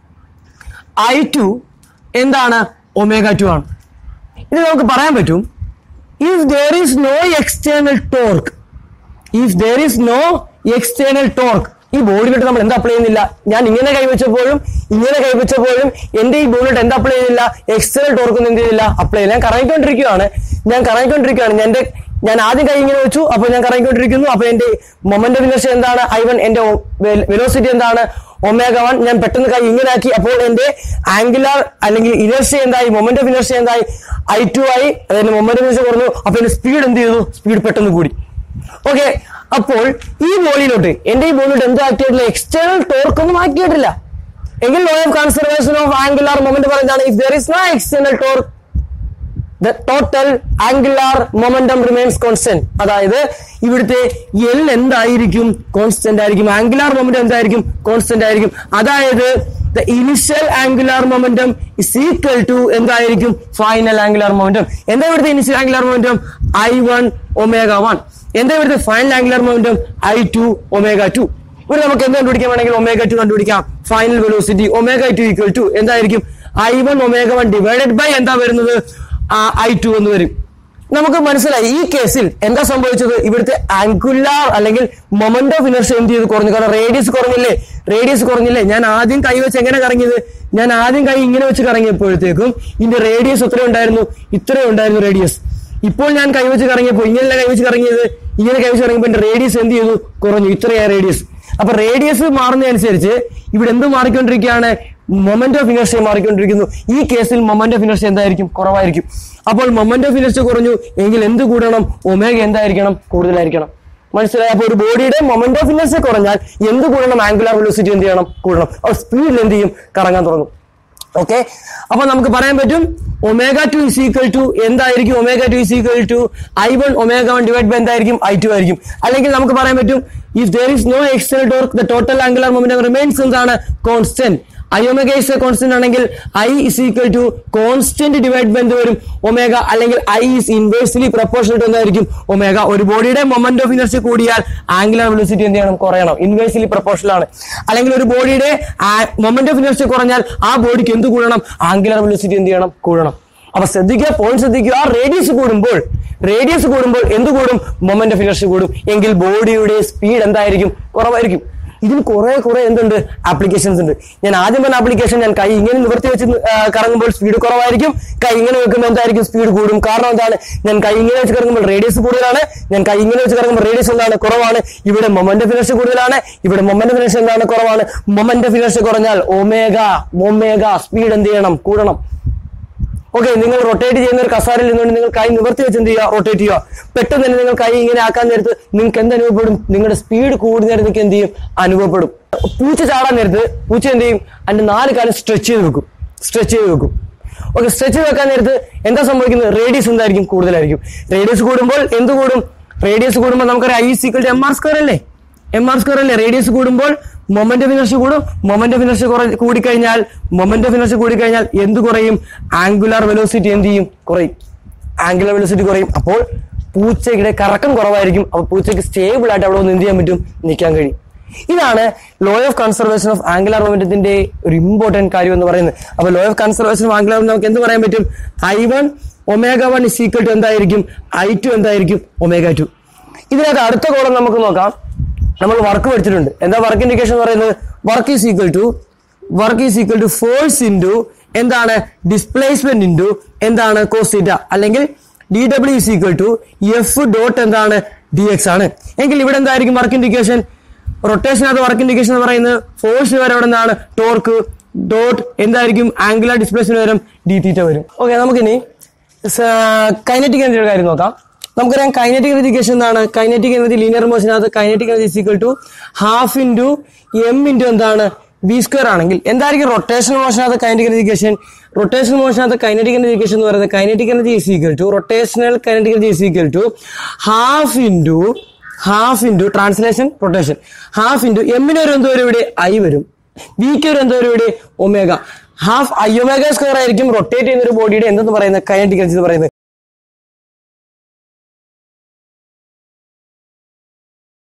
I two എന്താണ് ഒമേഗ ടു ആണ് ഇത് നമുക്ക് പറയാൻ പറ്റും if there is no external torque if there is no external torque ഈ ബോഡിയിലോട്ട് നമ്മൾ എന്താ അപ്ലൈ ചെയ്യുന്നില്ല ഞാൻ ഇങ്ങനെ കൈവച്ചപ്പോഴും ഇങ്ങനെ കൈവച്ചപ്പോഴും എന്റെ ഈ ബോഡിയിലോട്ട് എന്താ അപ്ലൈ ചെയ്യുന്നില്ല എക്സ്റ്റേണൽ ടോർക്ക് ഒന്നും എന്ത് ചെയ്തില്ല അപ്ലൈ ചെയ്യില്ല ഞാൻ കറങ്ങിക്കൊണ്ടിരിക്കുകയാണ് ഞാൻ കറങ്ങിക്കൊണ്ടിരിക്കുകയാണ് ഞാൻ എന്റെ ഞാൻ ആദ്യം കൈ ഇങ്ങനെ വെച്ചു അപ്പോൾ ഞാൻ കറങ്ങിക്കൊണ്ടിരിക്കുന്നു അപ്പോൾ എന്റെ മൊമെന്റ് ഇനർഷ്യ എന്താണ് ഐ വൺ എന്റെ വെലോസിറ്റി എന്താണ് ഒമേഗ വൺ ഞാൻ പെട്ടെന്ന് കൈ ഇങ്ങനെ ആക്കി അപ്പോൾ എന്റെ ആംഗുലാർ അല്ലെങ്കിൽ ഇനർഷ്യ എന്തായി മൊമെന്റ് ഓഫ് ഇനർഷ്യ എന്തായി ഐ ടു ആയി അതായത് മൊമെന്റ് ഇനർഷ്യ കുറഞ്ഞു അപ്പോൾ എന്റെ സ്പീഡ് എന്ത് ചെയ്തു സ്പീഡ് പെട്ടെന്ന് കൂടി ഓക്കെ അപ്പോൾ ഈ ബോളിയിലോട്ട് എന്റെ ഈ ബോളിലോട്ട് എന്ത് ആക്കിയിട്ടില്ല എക്സ്റ്റേണൽ ടോർക്ക് ഒന്നും ആക്കിയിട്ടില്ല എങ്കിൽ law of conservation of angular moment പറയുന്നതാണ് if there is no external torque the total angular momentum remains constant അതായത് ഇവിടുത്തെ എൽ എന്തായിരിക്കും കോൺസ്റ്റന്റ് ആയിരിക്കും ആംഗുലാർ മൊമെന്റം എന്തായിരിക്കും കോൺസ്റ്റന്റ് ആയിരിക്കും അതായത് the initial angular momentum is equal to എന്തായിരിക്കും ഫൈനൽ ആംഗുലാർ മൊമെന്റം എന്താ ഇവിടുത്തെ initial angular momentum I one omega one എന്താ ഇവിടുത്തെ final angular momentum I two omega two ഇവിടെ നമുക്ക് എന്ത് കണ്ടുപിടിക്കാൻ വേണമെങ്കിൽ ഒമേഗ ടു കണ്ടുപിടിക്കാം final velocity omega two equal to എന്തായിരിക്കും I one omega one divided by എന്താ വരുന്നത് ഐ ടു എന്ന് വരും നമുക്ക് മനസ്സിലായി ഈ കേസിൽ എന്താ സംഭവിച്ചത് ഇവിടുത്തെ ആംഗുലാർ അല്ലെങ്കിൽ മൊമെന്റ് ഓഫ് ഇനർഷ്യ എന്ത് ചെയ്ത് കുറഞ്ഞു കാരണം റേഡിയസ് കുറഞ്ഞില്ലേ റേഡിയസ് കുറഞ്ഞില്ലേ ഞാൻ ആദ്യം കൈ വെച്ച് എങ്ങനെ കറങ്ങിയത് ഞാൻ ആദ്യം കൈ ഇങ്ങനെ വെച്ച് കറങ്ങിയപ്പോഴത്തേക്കും ഇതിന്റെ റേഡിയസ് എത്ര ഉണ്ടായിരുന്നു ഇത്രയും ഉണ്ടായിരുന്നു റേഡിയസ് ഇപ്പോൾ ഞാൻ കൈവച്ച് കറങ്ങിയപ്പോൾ ഇങ്ങനെയല്ല കൈവച്ച് കറങ്ങിയത് ഇങ്ങനെ കൈവച്ച് കറങ്ങിയപ്പോൾ എന്റെ റേഡിയസ് എന്ത് ചെയ്തു കുറഞ്ഞു ഇത്രയായ റേഡിയസ് അപ്പൊ റേഡിയസ് മാറുന്നതനുസരിച്ച് ഇവിടെ എന്ത് മാറിക്കൊണ്ടിരിക്കുകയാണ് മൊമെന്റ് ഓഫ് ഇനർഷ്യ മാറിക്കൊണ്ടിരിക്കുന്നു ഈ കേസിൽ മൊമെന്റ് ഓഫ് ഇനർഷ്യ എന്തായിരിക്കും കുറവായിരിക്കും അപ്പോൾ മൊമെന്റ് ഓഫ് ഇനർഷ്യ കുറഞ്ഞു എങ്കിൽ എന്ത് കൂടണം ഒമേഗ എന്തായിരിക്കണം കൂടുതലായിരിക്കണം മനസ്സിലായി അപ്പൊ ഒരു ബോഡിയുടെ മൊമെന്റ് ഓഫ് ഇനർഷ്യ കുറഞ്ഞാൽ എന്ത് കൂടണം ആംഗുലാർ വെലോസിറ്റി എന്ത് ചെയ്യണം കൂടണം അപ്പോൾ സ്പീഡിൽ എന്ത് ചെയ്യും കറങ്ങാൻ തുടങ്ങും ഓക്കെ അപ്പൊ നമുക്ക് പറയാൻ പറ്റും omega two is equal to എന്തായിരിക്കും omega two is equal to I one omega one divide by എന്തായിരിക്കും ഐ ടു ആയിരിക്കും അല്ലെങ്കിൽ നമുക്ക് പറയാൻ പറ്റും if there is no external torque the total angular moment remains എന്താണ് constant I omega is a constant ആണെങ്കിൽ I is equal to constant divide by എന്ത് വരും ഒമേഗ അല്ലെങ്കിൽ I is inversely proportional to എന്തായിരിക്കും ഒമേഗ ഒരു ബോഡിയുടെ മൊമെന്റ് ഓഫ് ഇനർഷ്യ കൂടിയാൽ ആംഗുലർ വെലോസിറ്റി എന്ത് ചെയ്യണം കുറയണം ഇൻവേഴ്സ്ലി പ്രപ്പോർഷണൽ ആണ് അല്ലെങ്കിൽ ഒരു ബോഡിയുടെ മൊമെന്റ് ഓഫ് ഇനർഷ്യ കുറഞ്ഞാൽ ആ ബോഡിക്ക് എന്ത് കൂടണം ആംഗുലർ വെലോസിറ്റി എന്ത് ചെയ്യണം കൂടണം അപ്പൊ ശ്രദ്ധിക്കുക പോയിന്റ് ശ്രദ്ധിക്കുക റേഡിയസ് കൂടുമ്പോൾ റേഡിയസ് കൂടുമ്പോൾ എന്ത് കൂടും മൊമെന്റ് ഓഫ് ഇനർഷ്യ കൂടും എങ്കിൽ ബോഡിയുടെ സ്പീഡ് എന്തായിരിക്കും കുറവായിരിക്കും ഇതിന് കുറെ കുറെ എന്തുണ്ട് ആപ്ലിക്കേഷൻസ് ഉണ്ട് ഞാൻ ആദ്യം പറഞ്ഞ ആപ്ലിക്കേഷൻ ഞാൻ കൈ ഇങ്ങനെ നിവർത്തി വെച്ച് ആ, കറങ്ങുമ്പോൾ സ്പീഡ് കുറവായിരിക്കും കൈ ഇങ്ങനെ വെക്കുമ്പോൾ എന്തായിരിക്കും സ്പീഡ് കൂടും കാരണം എന്താണ് ഞാൻ കൈ ഇങ്ങനെ വെച്ച് കറങ്ങുമ്പോൾ റേഡിയസ് കൂടുതലാണ് ഞാൻ കൈ ഇങ്ങനെ വെച്ച് കറങ്ങുമ്പോൾ റേഡിയസ് എന്താണ് കുറവാണ് ഇവിടെ മൊമെന്റ് ഓഫ് ഇനർഷ്യ കൂടുതലാണ് ഇവിടെ മൊമെന്റ് ഓഫ് ഇനർഷ്യ എന്താണ് കുറവാണ് മൊമെന്റ് ഓഫ് ഇനർഷ്യ കുറഞ്ഞാൽ ഒമേഗ ഒമേഗ സ്പീഡ് എന്ത് ചെയ്യണം കൂടണം ഓക്കെ നിങ്ങൾ റൊട്ടേറ്റ് ചെയ്യുന്ന ഒരു കസാരയിൽ നിന്നുകൊണ്ട് നിങ്ങൾ കൈ നിവർത്തി വെച്ച് എന്ത് ചെയ്യുക റൊട്ടേറ്റ് ചെയ്യുക പെട്ടെന്ന് തന്നെ നിങ്ങൾ കൈ ഇങ്ങനെ ആക്കാൻ നേരത്ത് നിങ്ങൾക്ക് എന്ത് അനുഭവപ്പെടും നിങ്ങളുടെ സ്പീഡ് കൂടുന്ന നേരത്ത് നിങ്ങൾക്ക് എന്ത് ചെയ്യും അനുഭവപ്പെടും പൂച്ച ചാടാൻ നേരത്ത് പൂച്ച എന്ത് ചെയ്യും അതിന്റെ നാല് കാലം സ്ട്രെച്ച് ചെയ്ത് വെക്കും സ്ട്രെച്ച് ചെയ്ത് വെക്കും ഓക്കെ സ്ട്രെച്ച് ചെയ്ത് വെക്കാൻ നേരത്ത് എന്താ സംഭവിക്കുന്നത് റേഡിയസ് എന്തായിരിക്കും കൂടുതലായിരിക്കും റേഡിയസ് കൂടുമ്പോൾ എന്ത് കൂടും റേഡിയസ് കൂടുമ്പോൾ നമുക്കറിയാം I is equal to M R square അല്ലേ എം ആർ സ്ക്വയർ അല്ലേ റേഡിയസ് കൂടുമ്പോൾ മൊമെന്റ് ഓഫ് ഇനർഷ്യ കൂടും മൊമെന്റ് ഓഫ് ഇനർഷ്യ കൂടിക്കഴിഞ്ഞാൽ മൊമെന്റ് ഓഫ് ഇനർഷ്യ കൂടിക്കഴിഞ്ഞാൽ എന്ത് കുറയും ആംഗുലാർ വെലോസിറ്റി എന്ത് ചെയ്യും കുറയും ആംഗുലാർ വെലോസിറ്റി കുറയും അപ്പോൾ പൂച്ചയുടെ കറക്കം കുറവായിരിക്കും അപ്പൊ പൂച്ചയ്ക്ക് സ്റ്റേബിൾ ആയിട്ട് അവിടെ ഒന്ന് എന്ത് ചെയ്യാൻ പറ്റും നിൽക്കാൻ കഴിയും ഇതാണ് law of conservation of angular മൊമെന്റത്തിന്റെ ഒരു ഇമ്പോർട്ടന്റ് കാര്യം എന്ന് പറയുന്നത് അപ്പൊ law of conservation of angular നമുക്ക് എന്ത് പറയാൻ പറ്റും I one omega one is equal to എന്തായിരിക്കും ഐ ടു എന്തായിരിക്കും ഒമേഗ ടു ഇതിനകത്ത് അടുത്ത കോളം നമുക്ക് നോക്കാം നമ്മൾ വർക്ക് പഠിച്ചിട്ടുണ്ട് എന്താ വർക്ക് ഇൻഡിക്കേഷൻ എന്ന് പറയുന്നത് work is equal to work is equal to force into എന്താണ് ഡിസ്പ്ലേസ്മെന്റ് ഇൻറ്റു എന്താണ് കോസിറ്റ അല്ലെങ്കിൽ D W is equal to F dot എന്താണ് ഡി എക്സ് ആണ് എങ്കിൽ ഇവിടെ എന്തായിരിക്കും വർക്ക് ഇൻഡിക്കേഷൻ റൊട്ടേഷനകത്ത് വർക്ക് ഇൻഡിക്കേഷൻ എന്ന് പറയുന്നത് ഫോഴ്സ് വരെ ഇവിടെ എന്താണ് ടോർക്ക് ഡോട്ട് എന്തായിരിക്കും ആംഗുലർ ഡിസ്പ്ലേസ്മെന്റ് വരും ഡി തീറ്റ വരും ഓക്കെ നമുക്കിനി കൈനറ്റിക് എനർജിയുടെ കാര്യം നോക്കാം നമുക്കറിയാം കൈനറ്റിക് എനർജിക്കേഷൻ എന്താണ് കൈനറ്റിക് എനർജി ലീനിയർ മോഷനകത്ത് kinetic energy equal to half into M into എന്താണ് വി സ്ക്വയർ ആണെങ്കിൽ എന്തായിരിക്കും റൊട്ടേഷണൽ മോഷനകത്ത് കൈനറ്റിക് എനർജിക്കേഷൻ റൊട്ടേഷണൽ മോഷനകത്ത് കൈനറ്റിക് എനർജിക്കേഷൻ എന്ന് പറയുന്നത് kinetic energy is equal to rotational kinetic energy is equal to half into half into translation rotation half into എമ്മിന് ഒരു എന്തോ ഇവിടെ ഐ വരും വിക്ക് ഒരു എന്തോ ഇവിടെ omega half I omega square ആയിരിക്കും റൊട്ടേറ്റ് ചെയ്യുന്ന ഒരു ബോഡിയുടെ എന്തെന്ന് പറയുന്നത് കൈനറ്റിക് എനർജി എന്ന് പറയുന്നത്